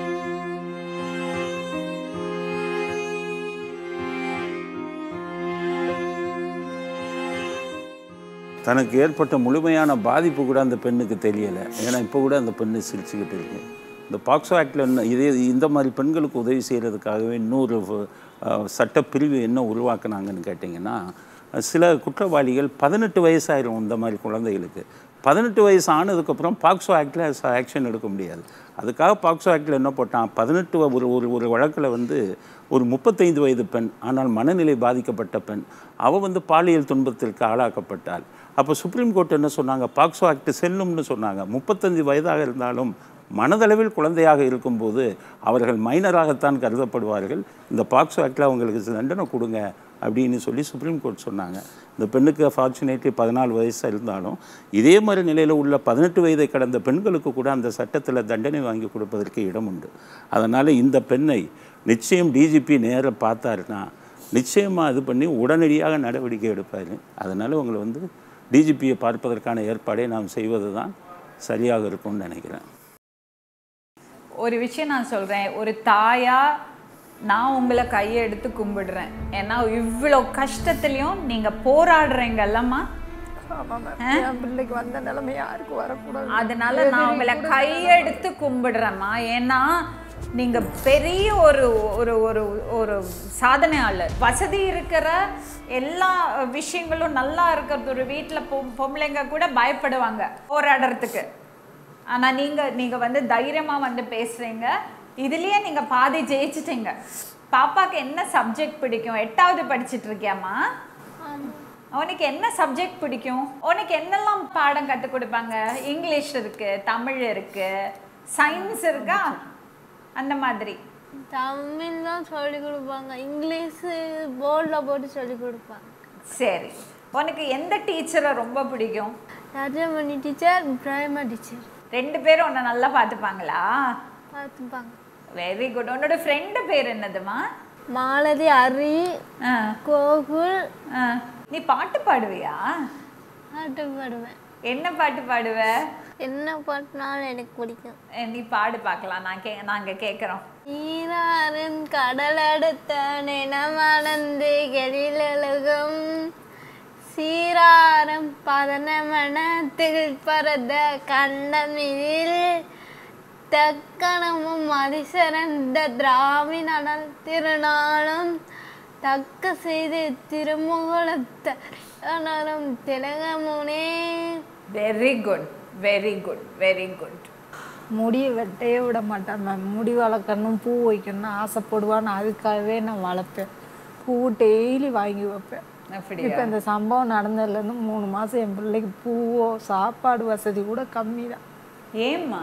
தனக்கு ஏற்பட்ட முழுமையான பாதிப்பு கூட அந்த பெண்ணுக்கு தெரியலை ஏன்னா இப்போ கூட அந்த பெண்ணு சிரிச்சுக்கிட்டு இருக்கு இந்த பாக்ஸோ ஆக்டில் என்ன இதே இந்த மாதிரி பெண்களுக்கு உதவி செய்கிறதுக்காகவே இன்னொரு அஹ், சட்டப்பிரிவு என்ன உருவாக்குனாங்கன்னு கேட்டிங்கன்னா சில குற்றவாளிகள் பதினெட்டு வயசாயிரும் இந்த மாதிரி குழந்தைகளுக்கு பதினெட்டு வயசு ஆனதுக்கப்புறம் பாக்ஸோ ஆக்டில் ஆக்ஷன் எடுக்க முடியாது அதுக்காக பாக்ஸோ ஆக்டில் என்ன போட்டான் பதினெட்டு வ- ஒரு ஒரு ஒரு வழக்கில் வந்து ஒரு முப்பத்தைந்து வயது பெண் ஆனால் மனநிலை பாதிக்கப்பட்ட பெண் அவள் வந்து பாலியல் துன்பத்திற்கு ஆளாக்கப்பட்டாள் அப்போ சுப்ரீம் கோர்ட் என்ன சொன்னாங்க பாக்ஸோ ஆக்ட் செல்லும்னு சொன்னாங்க முப்பத்தஞ்சு வயதாக இருந்தாலும் மனதளவில் குழந்தையாக இருக்கும்போது அவர்கள் மைனராகத்தான் கருதப்படுவார்கள் இந்த பாக்ஸோ ஆக்டில் அவங்களுக்கு தண்டனை கொடுங்க அப்படின்னு சொல்லி சுப்ரீம் கோர்ட் சொன்னாங்க இந்த பெண்ணுக்கு ஃபார்ச்சுனேட்லி பதினாலு வயசு இருந்தாலும் இதே மாதிரி நிலையில் உள்ள பதினெட்டு வயதை கடந்த பெண்களுக்கு கூட அந்த சட்டத்தில் தண்டனை வாங்கி கொடுப்பதற்கு இடம் உண்டு அதனால் இந்த பெண்ணை நிச்சயம் டிஜிபி நேர பார்த்தாருன்னா நிச்சயமாக இது பண்ணி உடனடியாக நடவடிக்கை எடுப்பார் அதனால் உங்களை வந்து டிஜிபியை பார்ப்பதற்கான ஏற்பாடை நாம் செய்வது தான் சரியாக இருக்கும்னு நினைக்கிறேன் ஒரு விஷயம் நான் சொல்கிறேன் ஒரு தாயா நான் உங்களை கையை எடுத்து கும்பிடுறேன் ஏன்னா இவ்வளோ கஷ்டத்துலேயும் நீங்கள் போராடுறீங்கல்லம்மா ஆமாம் மேம் என் பிள்ளைக்கு வந்த நிலைமை யாருக்கு வரக்கூடாது அதனால நான் உங்களை கையெடுத்து கும்பிடுறேம்மா ஏன்னா நீங்க பெரிய ஒரு ஒரு ஒரு ஒரு சாதனையாளர் வசதி இருக்கிற எல்லா விஷயங்களும் நல்லா இருக்கிறது ஒரு வீட்டில் பொ பொம்பளைங்க கூட பயப்படுவாங்க போராடுறதுக்கு ஆனா நீங்க நீங்க வந்து தைரியமா வந்து பேசுறீங்க இதுலயே நீங்க பாதி ஜெயிச்சிட்டீங்க பாப்பாக்கு என்ன சப்ஜெக்ட் பிடிக்கும் எட்டாவது படிச்சிட்டு இருக்கியாம்மா உனக்கு என்ன சப்ஜெக்ட் பிடிக்கும் உனக்கு என்னெல்லாம் பாடம் கற்றுக் கொடுப்பாங்க இங்கிலீஷ் இருக்கு தமிழ் இருக்கு சயின்ஸ் இருக்கா அந்த மாதிரி தமிழ் தான் சொல்லி கொடுப்பாங்க இங்கிலீஷு போர்டில் போட்டு சொல்லி கொடுப்பாங்க சரி உனக்கு எந்த டீச்சரை ரொம்ப பிடிக்கும் ராஜமணி டீச்சர் பிரேமா டீச்சர் ரெண்டு பேரும் உன்னை நல்லா பார்த்துப்பாங்களா பார்த்துப்பாங்க வெரி குட் உன்னோட ஃப்ரெண்டு பேர் என்னதுமா மாலதி அரி ஆ, கோகுல் ஆ. நீ பாட்டு பாடுவியா பாட்டு பாடுவேன் என்ன பாட்டு பாடுவ என்ன பாட்டுனாலும் எனக்கு பிடிக்கும் அஹ் நீ பாடு பார்க்கலாம் நான் கே நாங்க கேட்குறோம் ஈராரின் கடலடுத்த நினமணந்து கெழிலழுகும் சீராரம் பதனமனத்தில் பரத கண்டமிழில் தக்கணமும் அதிசிறந்த திராவிடனல் திருநாளும் தக்க செய்து திருமுகுளத்தரும் திலகமுனே very good very good very good முடியை வெட்டையே விட மாட்டேன் மேம் முடி வளர்க்கணும் பூ வைக்கணும்னு ஆசைப்படுவான்னு அதுக்காகவே நான் வளர்ப்பேன் பூ டெய்லி வாங்கி வைப்பேன் அப்படியா இப்போ இந்த சம்பவம் நடந்ததுலேருந்து மூணு மாதம் என் பிள்ளைக்கு பூவோ சாப்பாடு வசதி கூட கம்மி தான் ஏம்மா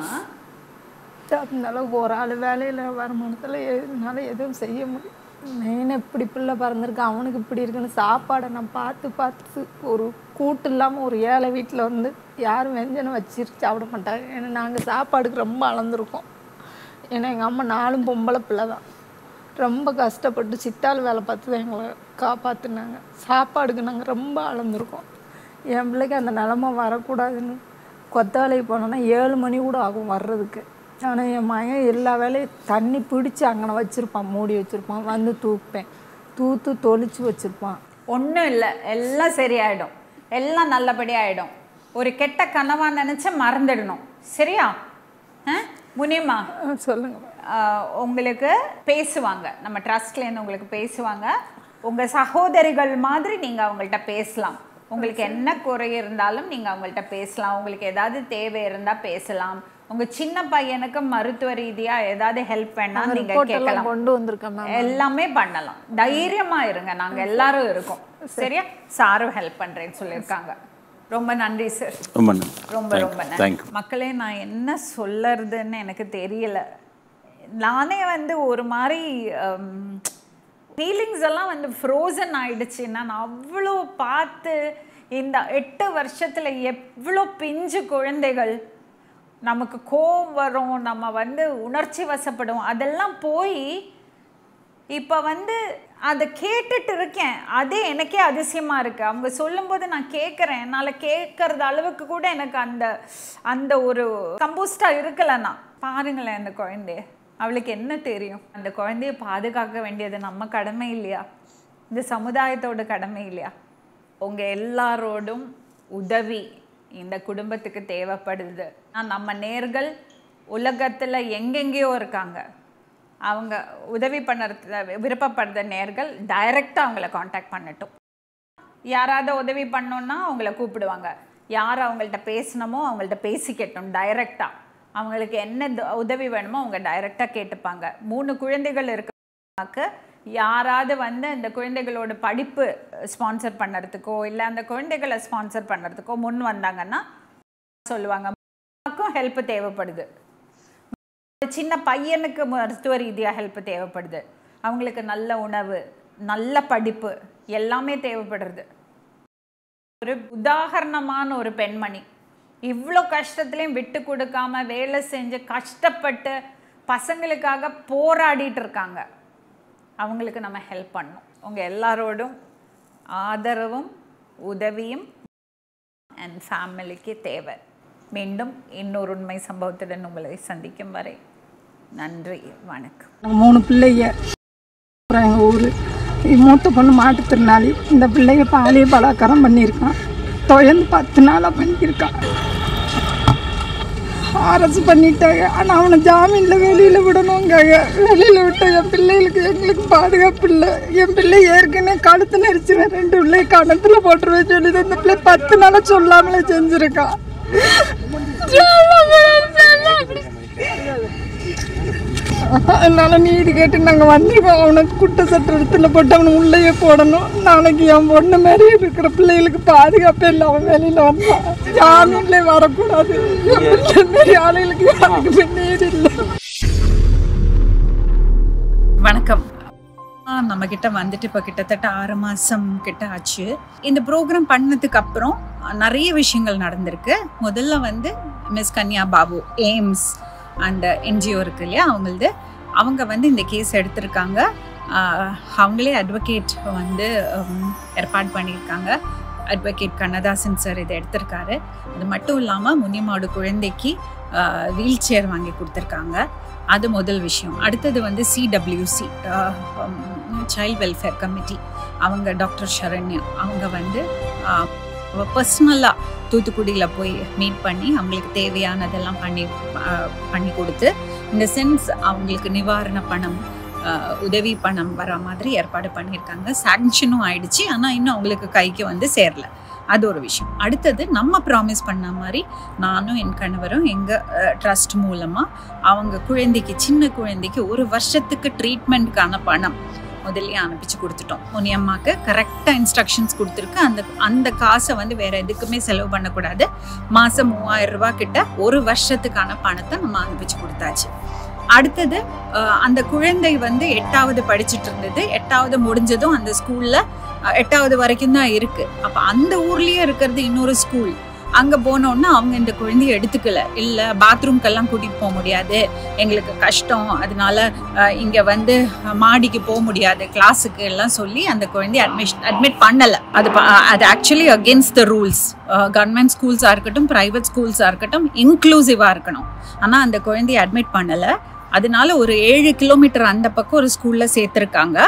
அந்த அளவுக்கு ஒரு ஆள் வேலையில் வருமானத்தில் என்னால எதுவும் செய்ய முடியும் மெயின் இப்படி பிள்ளை பிறந்திருக்கு அவனுக்கு இப்படி இருக்குன்னு சாப்பாடை நான் பார்த்து பார்த்து ஒரு கூட்டு இல்லாமல் ஒரு ஏழை வீட்டில் வந்து யாரும் வெஞ்சனம் வச்சிட்டு சாப்பிட மாட்டாங்க ஏன்னா நாங்கள் சாப்பாடுக்கு ரொம்ப அளந்துருக்கோம் ஏன்னா எங்கள் அம்மா நாலும் பொம்பளை பிள்ளை தான் ரொம்ப கஷ்டப்பட்டு சித்தாள் வேலை பார்த்து தான் எங்களை காப்பாற்றினாங்க சாப்பாடுக்கு நாங்கள் ரொம்ப அளந்துருக்கோம் என் பிள்ளைக்கு அந்த நிலமை வரக்கூடாதுன்னு கொத்தாலைக்கு போனோன்னா ஏழு மணி கூட ஆகும் வர்றதுக்கு ஆனால் என் மகன் எல்லா வேலையும் தண்ணி பிடிச்சி அங்கன வச்சுருப்பான் மூடி வச்சுருப்பான் வந்து தூப்பேன் தூத்து தொளிச்சு வச்சுருப்பான் ஒன்றும் இல்லை எல்லாம் சரியாயிடும் எல்லாம் நல்லபடியா ஆயிடும் ஒரு கெட்ட கனவா நினைச்சு மறந்துடணும் சரியா ஆ? முனியம்மா சொல்லுங்கள் ஆஹ், உங்களுக்கு பேசுவாங்க நம்ம ட்ரஸ்ட்லேருந்து உங்களுக்கு பேசுவாங்க உங்கள் சகோதரிகள் மாதிரி நீங்கள் அவங்கள்ட்ட பேசலாம் உங்களுக்கு என்ன குறை இருந்தாலும் நீங்கள் அவங்கள்ட்ட பேசலாம் உங்களுக்கு ஏதாவது தேவை இருந்தால் பேசலாம் உங்கள் சின்ன பையனுக்கு மருத்துவ ரீதியாக ஏதாவது ஹெல்ப் வேணா நீங்கள் ரிப்போர்ட் எல்லாம் கேட்கலாம் கொண்டு வந்திருக்கேன் மேம் எல்லாமே பண்ணலாம் தைரியமா இருங்க நாங்க எல்லாரும் இருக்கோம் சரியா சாரும் ஹெல்ப் பண்றேன்னு சொல்லியிருக்காங்க ரொம்ப நன்றி சார் ரொம்ப நன்றி ரொம்ப ரொம்ப நன்றி தேங்க்யூ மக்களே நான் என்ன சொல்லறதுன்னு எனக்கு தெரியல நானே வந்து ஒரு மாதிரி ஃபீலிங்ஸ் எல்லாம் வந்து ஃப்ரோசன் ஆயிடுச்சு நான் அவ்வளோ பார்த்து இந்த எட்டு வருஷத்துல எவ்வளோ பிஞ்சு குழந்தைகள் நமக்கு கோபம் வரும் நம்ம வந்து உணர்ச்சி வசப்படும் அதெல்லாம் போய் இப்போ வந்து அதை கேட்டுட்டு இருக்கேன் அதே எனக்கே அதிசயமாக இருக்குது அவங்க சொல்லும்போது நான் கேட்குறேன் என்னால் கேட்கறது அளவுக்கு கூட எனக்கு அந்த அந்த ஒரு கம்போஸ்டாக இருக்கலைண்ணா பாருங்களேன் அந்த குழந்தைய அவளுக்கு என்ன தெரியும் அந்த குழந்தைய பாதுகாக்க வேண்டியது நம்ம கடமை இல்லையா இந்த சமுதாயத்தோட கடமை இல்லையா உங்கள் எல்லாரோடும் உதவி இந்த குடும்பத்துக்கு தேவைப்படுது ஆனா, நம்ம நேர்கள் உலகத்தில் எங்கெங்கேயோ இருக்காங்க அவங்க உதவி பண்ணுறது விருப்பப்படுற நேர்கள் டைரெக்டாக அவங்கள காண்டாக்ட் பண்ணட்டும் யாராவது உதவி பண்ணோன்னா அவங்கள கூப்பிடுவாங்க யார் அவங்கள்ட்ட பேசணுமோ அவங்கள்ட்ட பேசிக்கட்டும் டைரெக்டாக அவங்களுக்கு என்ன த- உதவி வேணுமோ அவங்க டைரெக்டாக கேட்டுப்பாங்க மூணு குழந்தைகள் இருக்காக்கு யாராவது வந்து இந்த குழந்தைகளோட படிப்பு ஸ்பான்சர் பண்ணுறதுக்கோ இல்லை அந்த குழந்தைகளை ஸ்பான்சர் பண்ணுறதுக்கோ முன் வந்தாங்கன்னா சொல்லுவாங்க அம்மாக்கும் ஹெல்ப் தேவைப்படுது ஒரு சின்ன பையனுக்கு மருத்துவ ரீதியாக ஹெல்ப் தேவைப்படுது அவங்களுக்கு நல்ல உணவு நல்ல படிப்பு எல்லாமே தேவைப்படுறது ஒரு உதாகரணமான ஒரு பெண்மணி இவ்வளோ கஷ்டத்துலையும் விட்டு கொடுக்காம வேலை செஞ்சு கஷ்டப்பட்டு பசங்களுக்காக போராடிட்டு இருக்காங்க அவங்களுக்கு நம்ம ஹெல்ப் பண்ணணும் உங்கள் எல்லாரோடும் ஆதரவும் உதவியும் அண்ட் ஃபேமிலிக்கு தேவை மீண்டும் இன்னொரு உண்மை சம்பவத்துடன் உங்களை சந்திக்கும் வரை நன்றி வணக்கம் நாங்கள் மூணு பிள்ளைங்க அப்புறம் எங்கள் ஊர் மூத்த பொண்ணு மாட்டுத்திறனாளி இந்த பிள்ளைங்க பாலிய பலாக்காரம் பண்ணியிருக்கான் தொடர்ந்து பத்து நாளாக பண்ணியிருக்கான் அரசு பண்ணிட்டாங்க ஆனால் அவனை ஜாமீனில் வெளியில் விடணுங்காங்க வெளியில் விட்ட என் பிள்ளைகளுக்கு எங்களுக்கு பாதுகாப்பு இல்லை என் பிள்ளை ஏற்கனவே கழுத்து நெரிச்சிருவேன் ரெண்டு பிள்ளை கணத்தில் போட்டுருவேன் சொல்லி அந்த பிள்ளை பத்து நாளாக சொல்லாமலே செஞ்சுருக்கான் அதனால நீதி கேட்டு நாங்கள் வந்திருக்கோம் அவனுக்கு குட்ட சட்டத்தில் போட்டு அவனை உள்ளேயே போடணும் நாளைக்கு என் பொண்ணு மாதிரி இருக்கிற பிள்ளைகளுக்கு பாதுகாப்பே இல்லை அவன் வெளியில் வந்தான் ஜாமீன்ல வரக்கூடாது என் பிள்ளை மாரி ஆளுகளுக்கு யாருக்குமே நீதி இல்லை வணக்கம் நம்ம கிட்ட வந்துட்டு இப்போ கிட்டத்தட்ட ஆறு மாதம் கிட்ட ஆச்சு இந்த ப்ரோக்ராம் பண்ணதுக்கு அப்புறம் நிறைய விஷயங்கள் நடந்திருக்கு முதல்ல வந்து miss Kanya Babu AIIMS and NGO இருக்கு இல்லையா அவங்களது அவங்க வந்து இந்த கேஸ் எடுத்திருக்காங்க ஆஹ் அவங்களே அட்வொகேட் வந்து ஹம், ஏற்பாடு பண்ணியிருக்காங்க அட்வொகேட் கண்ணதாசன் சார் இதை எடுத்திருக்காரு அது மட்டும் இல்லாமல் முனியமாடு குழந்தைக்கு வீல் சேர் வாங்கி கொடுத்துருக்காங்க அது முதல் விஷயம் அடுத்தது வந்து சிடபிள்யூசி சைல்ட் வெல்ஃபேர் கமிட்டி அவங்க டாக்டர் சரண்யா அவங்க வந்து பர்சனலாக தூத்துக்குடியில் போய் மீட் பண்ணி அவங்களுக்கு தேவையானதெல்லாம் பண்ணி ஆஹ், பண்ணி கொடுத்து இந்த சென்ஸ் அவங்களுக்கு நிவாரண பணம் ஆஹ், உதவி பணம் வர மாதிரி ஏற்பாடு பண்ணியிருக்காங்க சாங்ஷனும் ஆயிடுச்சு ஆனால் இன்னும் அவங்களுக்கு கைக்கு வந்து சேரல அது ஒரு விஷயம் அடுத்தது நம்ம ப்ராமிஸ் பண்ண மாதிரி நானும் என் கணவரும் எங்கள் ட்ரஸ்ட் மூலமாக அவங்க குழந்தைக்கு சின்ன குழந்தைக்கு ஒரு வருஷத்துக்கு ட்ரீட்மெண்ட்க்கான பணம் முதல்லயே அனுப்பிச்சு கொடுத்துட்டோம் முனியம்மாக்கு கரெக்டாக இன்ஸ்ட்ரக்ஷன்ஸ் கொடுத்துருக்கு அந்த அந்த காசை வந்து வேற எதுக்குமே செலவு பண்ணக்கூடாது மாதம் மூவாயிரம் ரூபாய் கிட்ட ஒரு வருஷத்துக்கான பணத்தை நம்ம அனுப்பிச்சு கொடுத்தாச்சு அடுத்தது அஹ், அந்த குழந்தை வந்து எட்டாவது படிச்சுட்டு இருந்தது எட்டாவது முடிஞ்சதும் அந்த ஸ்கூல்ல எட்டாவது வரைக்கும் தான் இருக்கு அப்ப அந்த ஊர்லயே இருக்கிறது இன்னொரு ஸ்கூல் அங்க போனோன்னா அவங்க இந்த குழந்தைய எடுத்துக்கல இல்ல பாத்ரூம்க்கெல்லாம் கூட்டிட்டு போக முடியாது எங்களுக்கு கஷ்டம் அதனால அஹ், இங்க வந்து மாடிக்கு போக முடியாது கிளாஸுக்கு எல்லாம் சொல்லி அந்த குழந்தைய அட்மிஷன் அட்மிட் பண்ணல அது ப- அது actually against the rules government ஸ்கூல்ஸாக இருக்கட்டும் ப்ரைவேட் ஸ்கூல்ஸாக இருக்கட்டும் இன்க்ளூசிவாக இருக்கணும் ஆனால் அந்த குழந்தைய அட்மிட் பண்ணலை அதனால ஒரு ஏழு கிலோமீட்டர் அந்த பக்கம் ஒரு ஸ்கூலில் சேர்த்துருக்காங்க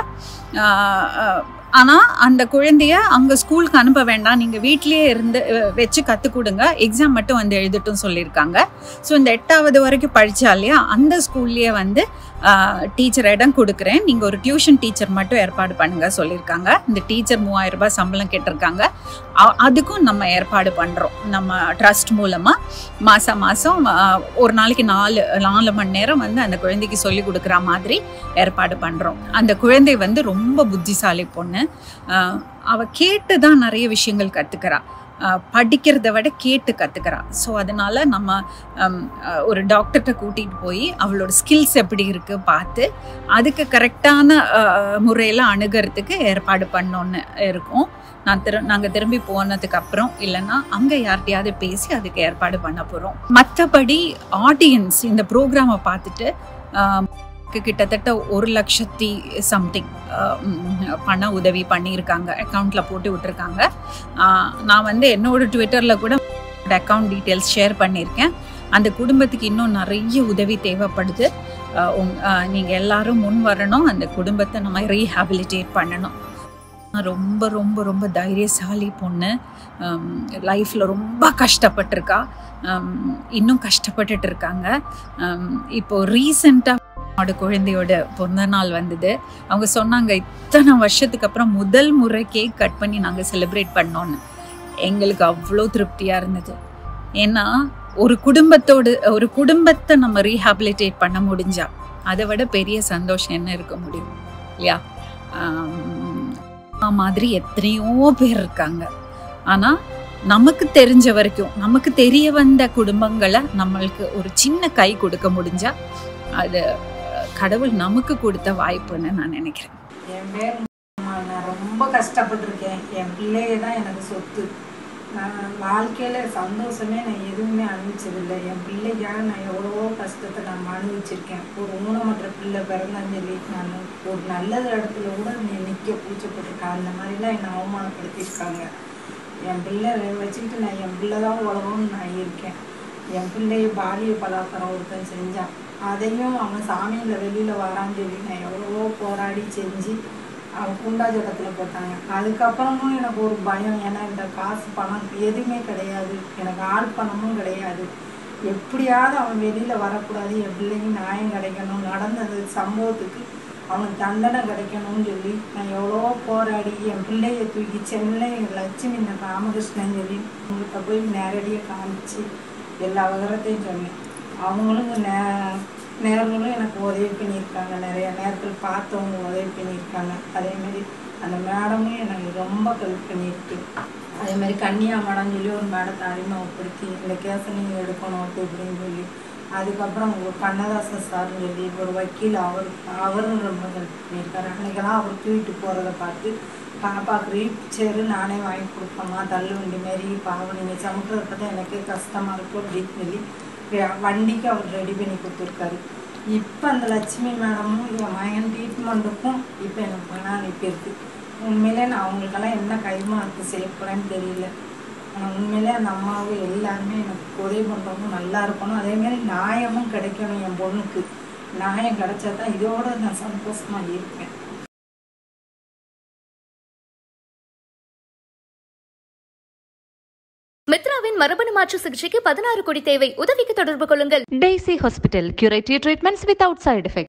ஆனால் அந்த குழந்தைய அங்கே ஸ்கூலுக்கு அனுப்ப வேண்டாம் நீங்கள் வீட்லேயே இருந்து அஹ், வச்சு கற்றுக் கொடுங்க எக்ஸாம் மட்டும் வந்து எழுதட்டும் சொல்லியிருக்காங்க ஸோ இந்த எட்டாவது வரைக்கும் படித்தா இல்லையா அந்த ஸ்கூல்லையே வந்து டீச்சர் இடம் கொடுக்குறேன் நீங்கள் ஒரு டியூஷன் டீச்சர் மட்டும் ஏற்பாடு பண்ணுங்க சொல்லியிருக்காங்க இந்த டீச்சர் மூவாயிரம் ரூபாய் சம்பளம் கேட்டிருக்காங்க அ- அதுக்கும் நம்ம ஏற்பாடு பண்ணுறோம் நம்ம ட்ரஸ்ட் மூலமாக மாதம் மாதம் ஒரு நாளைக்கு நாலு நாலு மணி நேரம் வந்து அந்த குழந்தைக்கு சொல்லி கொடுக்குற மாதிரி ஏற்பாடு பண்ணுறோம் அந்த குழந்தை வந்து ரொம்ப புத்திசாலி பொண்ணு ஆஹ் அவ கேட்டு தான் நிறைய விஷயங்கள் கற்றுக்கிறா படிக்கிறத விட கேட்டு கற்றுக்கிறா ஸோ அதனால நம்ம ஹம், அஹ், ஒரு டாக்டர்கிட்ட கூட்டிகிட்டு போய் அவளோட ஸ்கில்ஸ் எப்படி இருக்குது பார்த்து அதுக்கு கரெக்டான முறையில் அணுகிறதுக்கு ஏற்பாடு பண்ணோன்னு இருக்கோம் நான் திரு நாங்கள் திரும்பி போனதுக்கு அப்புறம் இல்லைன்னா அங்கே யார்கிட்டயாவது பேசி அதுக்கு ஏற்பாடு பண்ண போகிறோம் மற்றபடி ஆடியன்ஸ் இந்த ப்ரோக்ராமை பார்த்துட்டு ஆஹ், க்கு கிட்டத்தட்ட ஒரு லட்சத்தி சம்திங் பண உதவி பண்ணியிருக்காங்க அக்கௌண்ட்டில் போட்டு விட்டுருக்காங்க ஆஹ், நான் வந்து என்னோட ட்விட்டரில் கூட அக்கௌண்ட் டீட்டெயில்ஸ் ஷேர் பண்ணியிருக்கேன் அந்த குடும்பத்துக்கு இன்னும் நிறைய உதவி தேவைப்படுது ஆஹ் உங் நீங்கள் எல்லாரும் முன் வரணும் அந்த குடும்பத்தை நம்ம ரீஹாபிலிட்டேட் பண்ணணும் ரொம்ப ரொம்ப ரொம்ப தைரியசாலி பொண்ணு லைஃப்பில் ரொம்ப கஷ்டப்பட்டிருக்கா ஆம், இன்னும் கஷ்டப்பட்டுட்டு இருக்காங்க ஆம், இப்போ ரீசெண்டாக அவனோட குழந்தையோட பிறந்த நாள் வந்தது அவங்க சொன்னாங்க இத்தனை வருஷத்துக்கு அப்புறம் முதல் முறை கேக் கட் பண்ணி நாங்கள் செலிப்ரேட் பண்ணோன்னு எங்களுக்கு அவ்வளோ திருப்தியாக இருந்தது ஏன்னா ஒரு குடும்பத்தோடு ஒரு குடும்பத்தை நம்ம ரீஹாபிலிட்டேட் பண்ண முடிஞ்சா அதை விட பெரிய சந்தோஷம் என்ன இருக்க முடியும் இல்லையா ஆம், அம்மா மாதிரி எத்தனையோ பேர் இருக்காங்க ஆனால் நமக்கு தெரிஞ்ச வரைக்கும் நமக்கு தெரிய வந்த குடும்பங்களை நம்மளுக்கு ஒரு சின்ன கை கொடுக்க முடிஞ்சா அது அஹ், கடவுள் நமக்கு கொடுத்த வாய்ப்புன்னு நான் நினைக்கிறேன் என் பேர் அம்மா, நான் ரொம்ப கஷ்டப்பட்டிருக்கேன் என் பிள்ளையே தான் எனக்கு சொத்து நான் வாழ்க்கையில் சந்தோஷமே நான் எதுவுமே அனுபவிச்சதில்லை என் பிள்ளைக்காக நான் எவ்வளவோ கஷ்டத்தை நான் அனுபவிச்சிருக்கேன் ஒரு ஊனமற்ற பிள்ளை பிறந்தான்னு சொல்லி நான் ஒரு நல்ல இடத்துல கூட நீ நிற்க பூச்சப்பட்டிருக்கேன் அந்த மாதிரிலாம் என்னை அவமானப்படுத்தியிருக்காங்க என் பிள்ளை வச்சுக்கிட்டு நான் என் பிள்ளை தான் உலகம்னு நான் இருக்கேன் என் பிள்ளைய பாலிய பலாத்காரம் ஒருத்தன் செஞ்சான் அதையும் அவன் சாமியில் வெளியில் வரான்னு சொல்லி நான் எவ்வளவோ போராடி செஞ்சு அவன் குண்டாஜடத்தில் போட்டாங்க அதுக்கப்புறமும் எனக்கு ஒரு பயம் ஏன்னா இந்த காசு பணம் எதுவுமே கிடையாது எனக்கு ஆள் பணமும் கிடையாது எப்படியாவது அவன் வெளியில் வரக்கூடாது என் பிள்ளைக்கு நியாயம் கிடைக்கணும் நடந்தது சம்பவத்துக்கு அவனுக்கு தண்டனை கிடைக்கணும்னு சொல்லி நான் எவ்வளோ போராடி என் பிள்ளைய தூக்கி சென்னை லட்சுமி இந்த ராமகிருஷ்ணன் சொல்லி அவங்கள்ட்ட போய் நேரடியாக காமிச்சு எல்லா விவரத்தையும் சொன்னேன் அவங்களும் நே நேர்களும் எனக்கு உதவி பண்ணியிருக்காங்க நிறைய நேரத்தில் பார்த்தவங்க உதவி பண்ணியிருக்காங்க அதேமாரி அந்த மேடமும் எனக்கு ரொம்ப ஹெல்ப் பண்ணியிருக்கு அதே மாதிரி கன்னியா மேடம் சொல்லி ஒரு மேடத்தை அறிமுகப்படுத்தி இந்த கேஸை நீங்கள் எடுக்கணும் அப்படி இப்படின்னு சொல்லி அதுக்கப்புறம் ஒரு கண்ணதாசன் சார்னு சொல்லி ஒரு வக்கீல் அவர் அவரும் ரொம்ப ஹெல்ப் பண்ணியிருக்காரு அன்னைக்கெல்லாம் அவர் தூக்கிட்டு போகிறத பார்த்து பாப்பாவுக்கு ரீப் சேரு நானே வாங்கி கொடுப்பேம்மா தள்ளு வண்டி மாரி பாவம் நீங்கள் சமைக்கிறத பார்த்தா எனக்கே கஷ்டமாக இருக்கும் அப்படின்னு சொல்லி வே- வண்டிக்கு அவர் ரெடி பண்ணி கொடுத்துருக்காரு இப்போ அந்த லட்சுமி மேடமும் என் மகன் ட்ரீட்மெண்ட்டுக்கும் இப்போ எனக்கு பணம் அனுப்பியிருக்கு உண்மையிலே நான் அவங்களுக்கெல்லாம் என்ன கைமாறு செய்ய போகிறேன்னு தெரியல ஆனால் உண்மையிலே அந்த அம்மாவும் எல்லாருமே எனக்கு உதவி பண்ணுறவங்க நல்லா இருக்கணும் அதேமாரி நியாயமும் கிடைக்கணும் என் பொண்ணுக்கு நியாயம் கிடைச்சா தான் இதோட நான் சந்தோஷமாக இருப்பேன் மித்ராவின் மரபணு மாற்று சிகிச்சைக்கு பதினாறு கோடி தேவை உதவிக்கு தொடர்பு கொள்ளுங்கள் Daisy Hospital, curative treatments without side effects.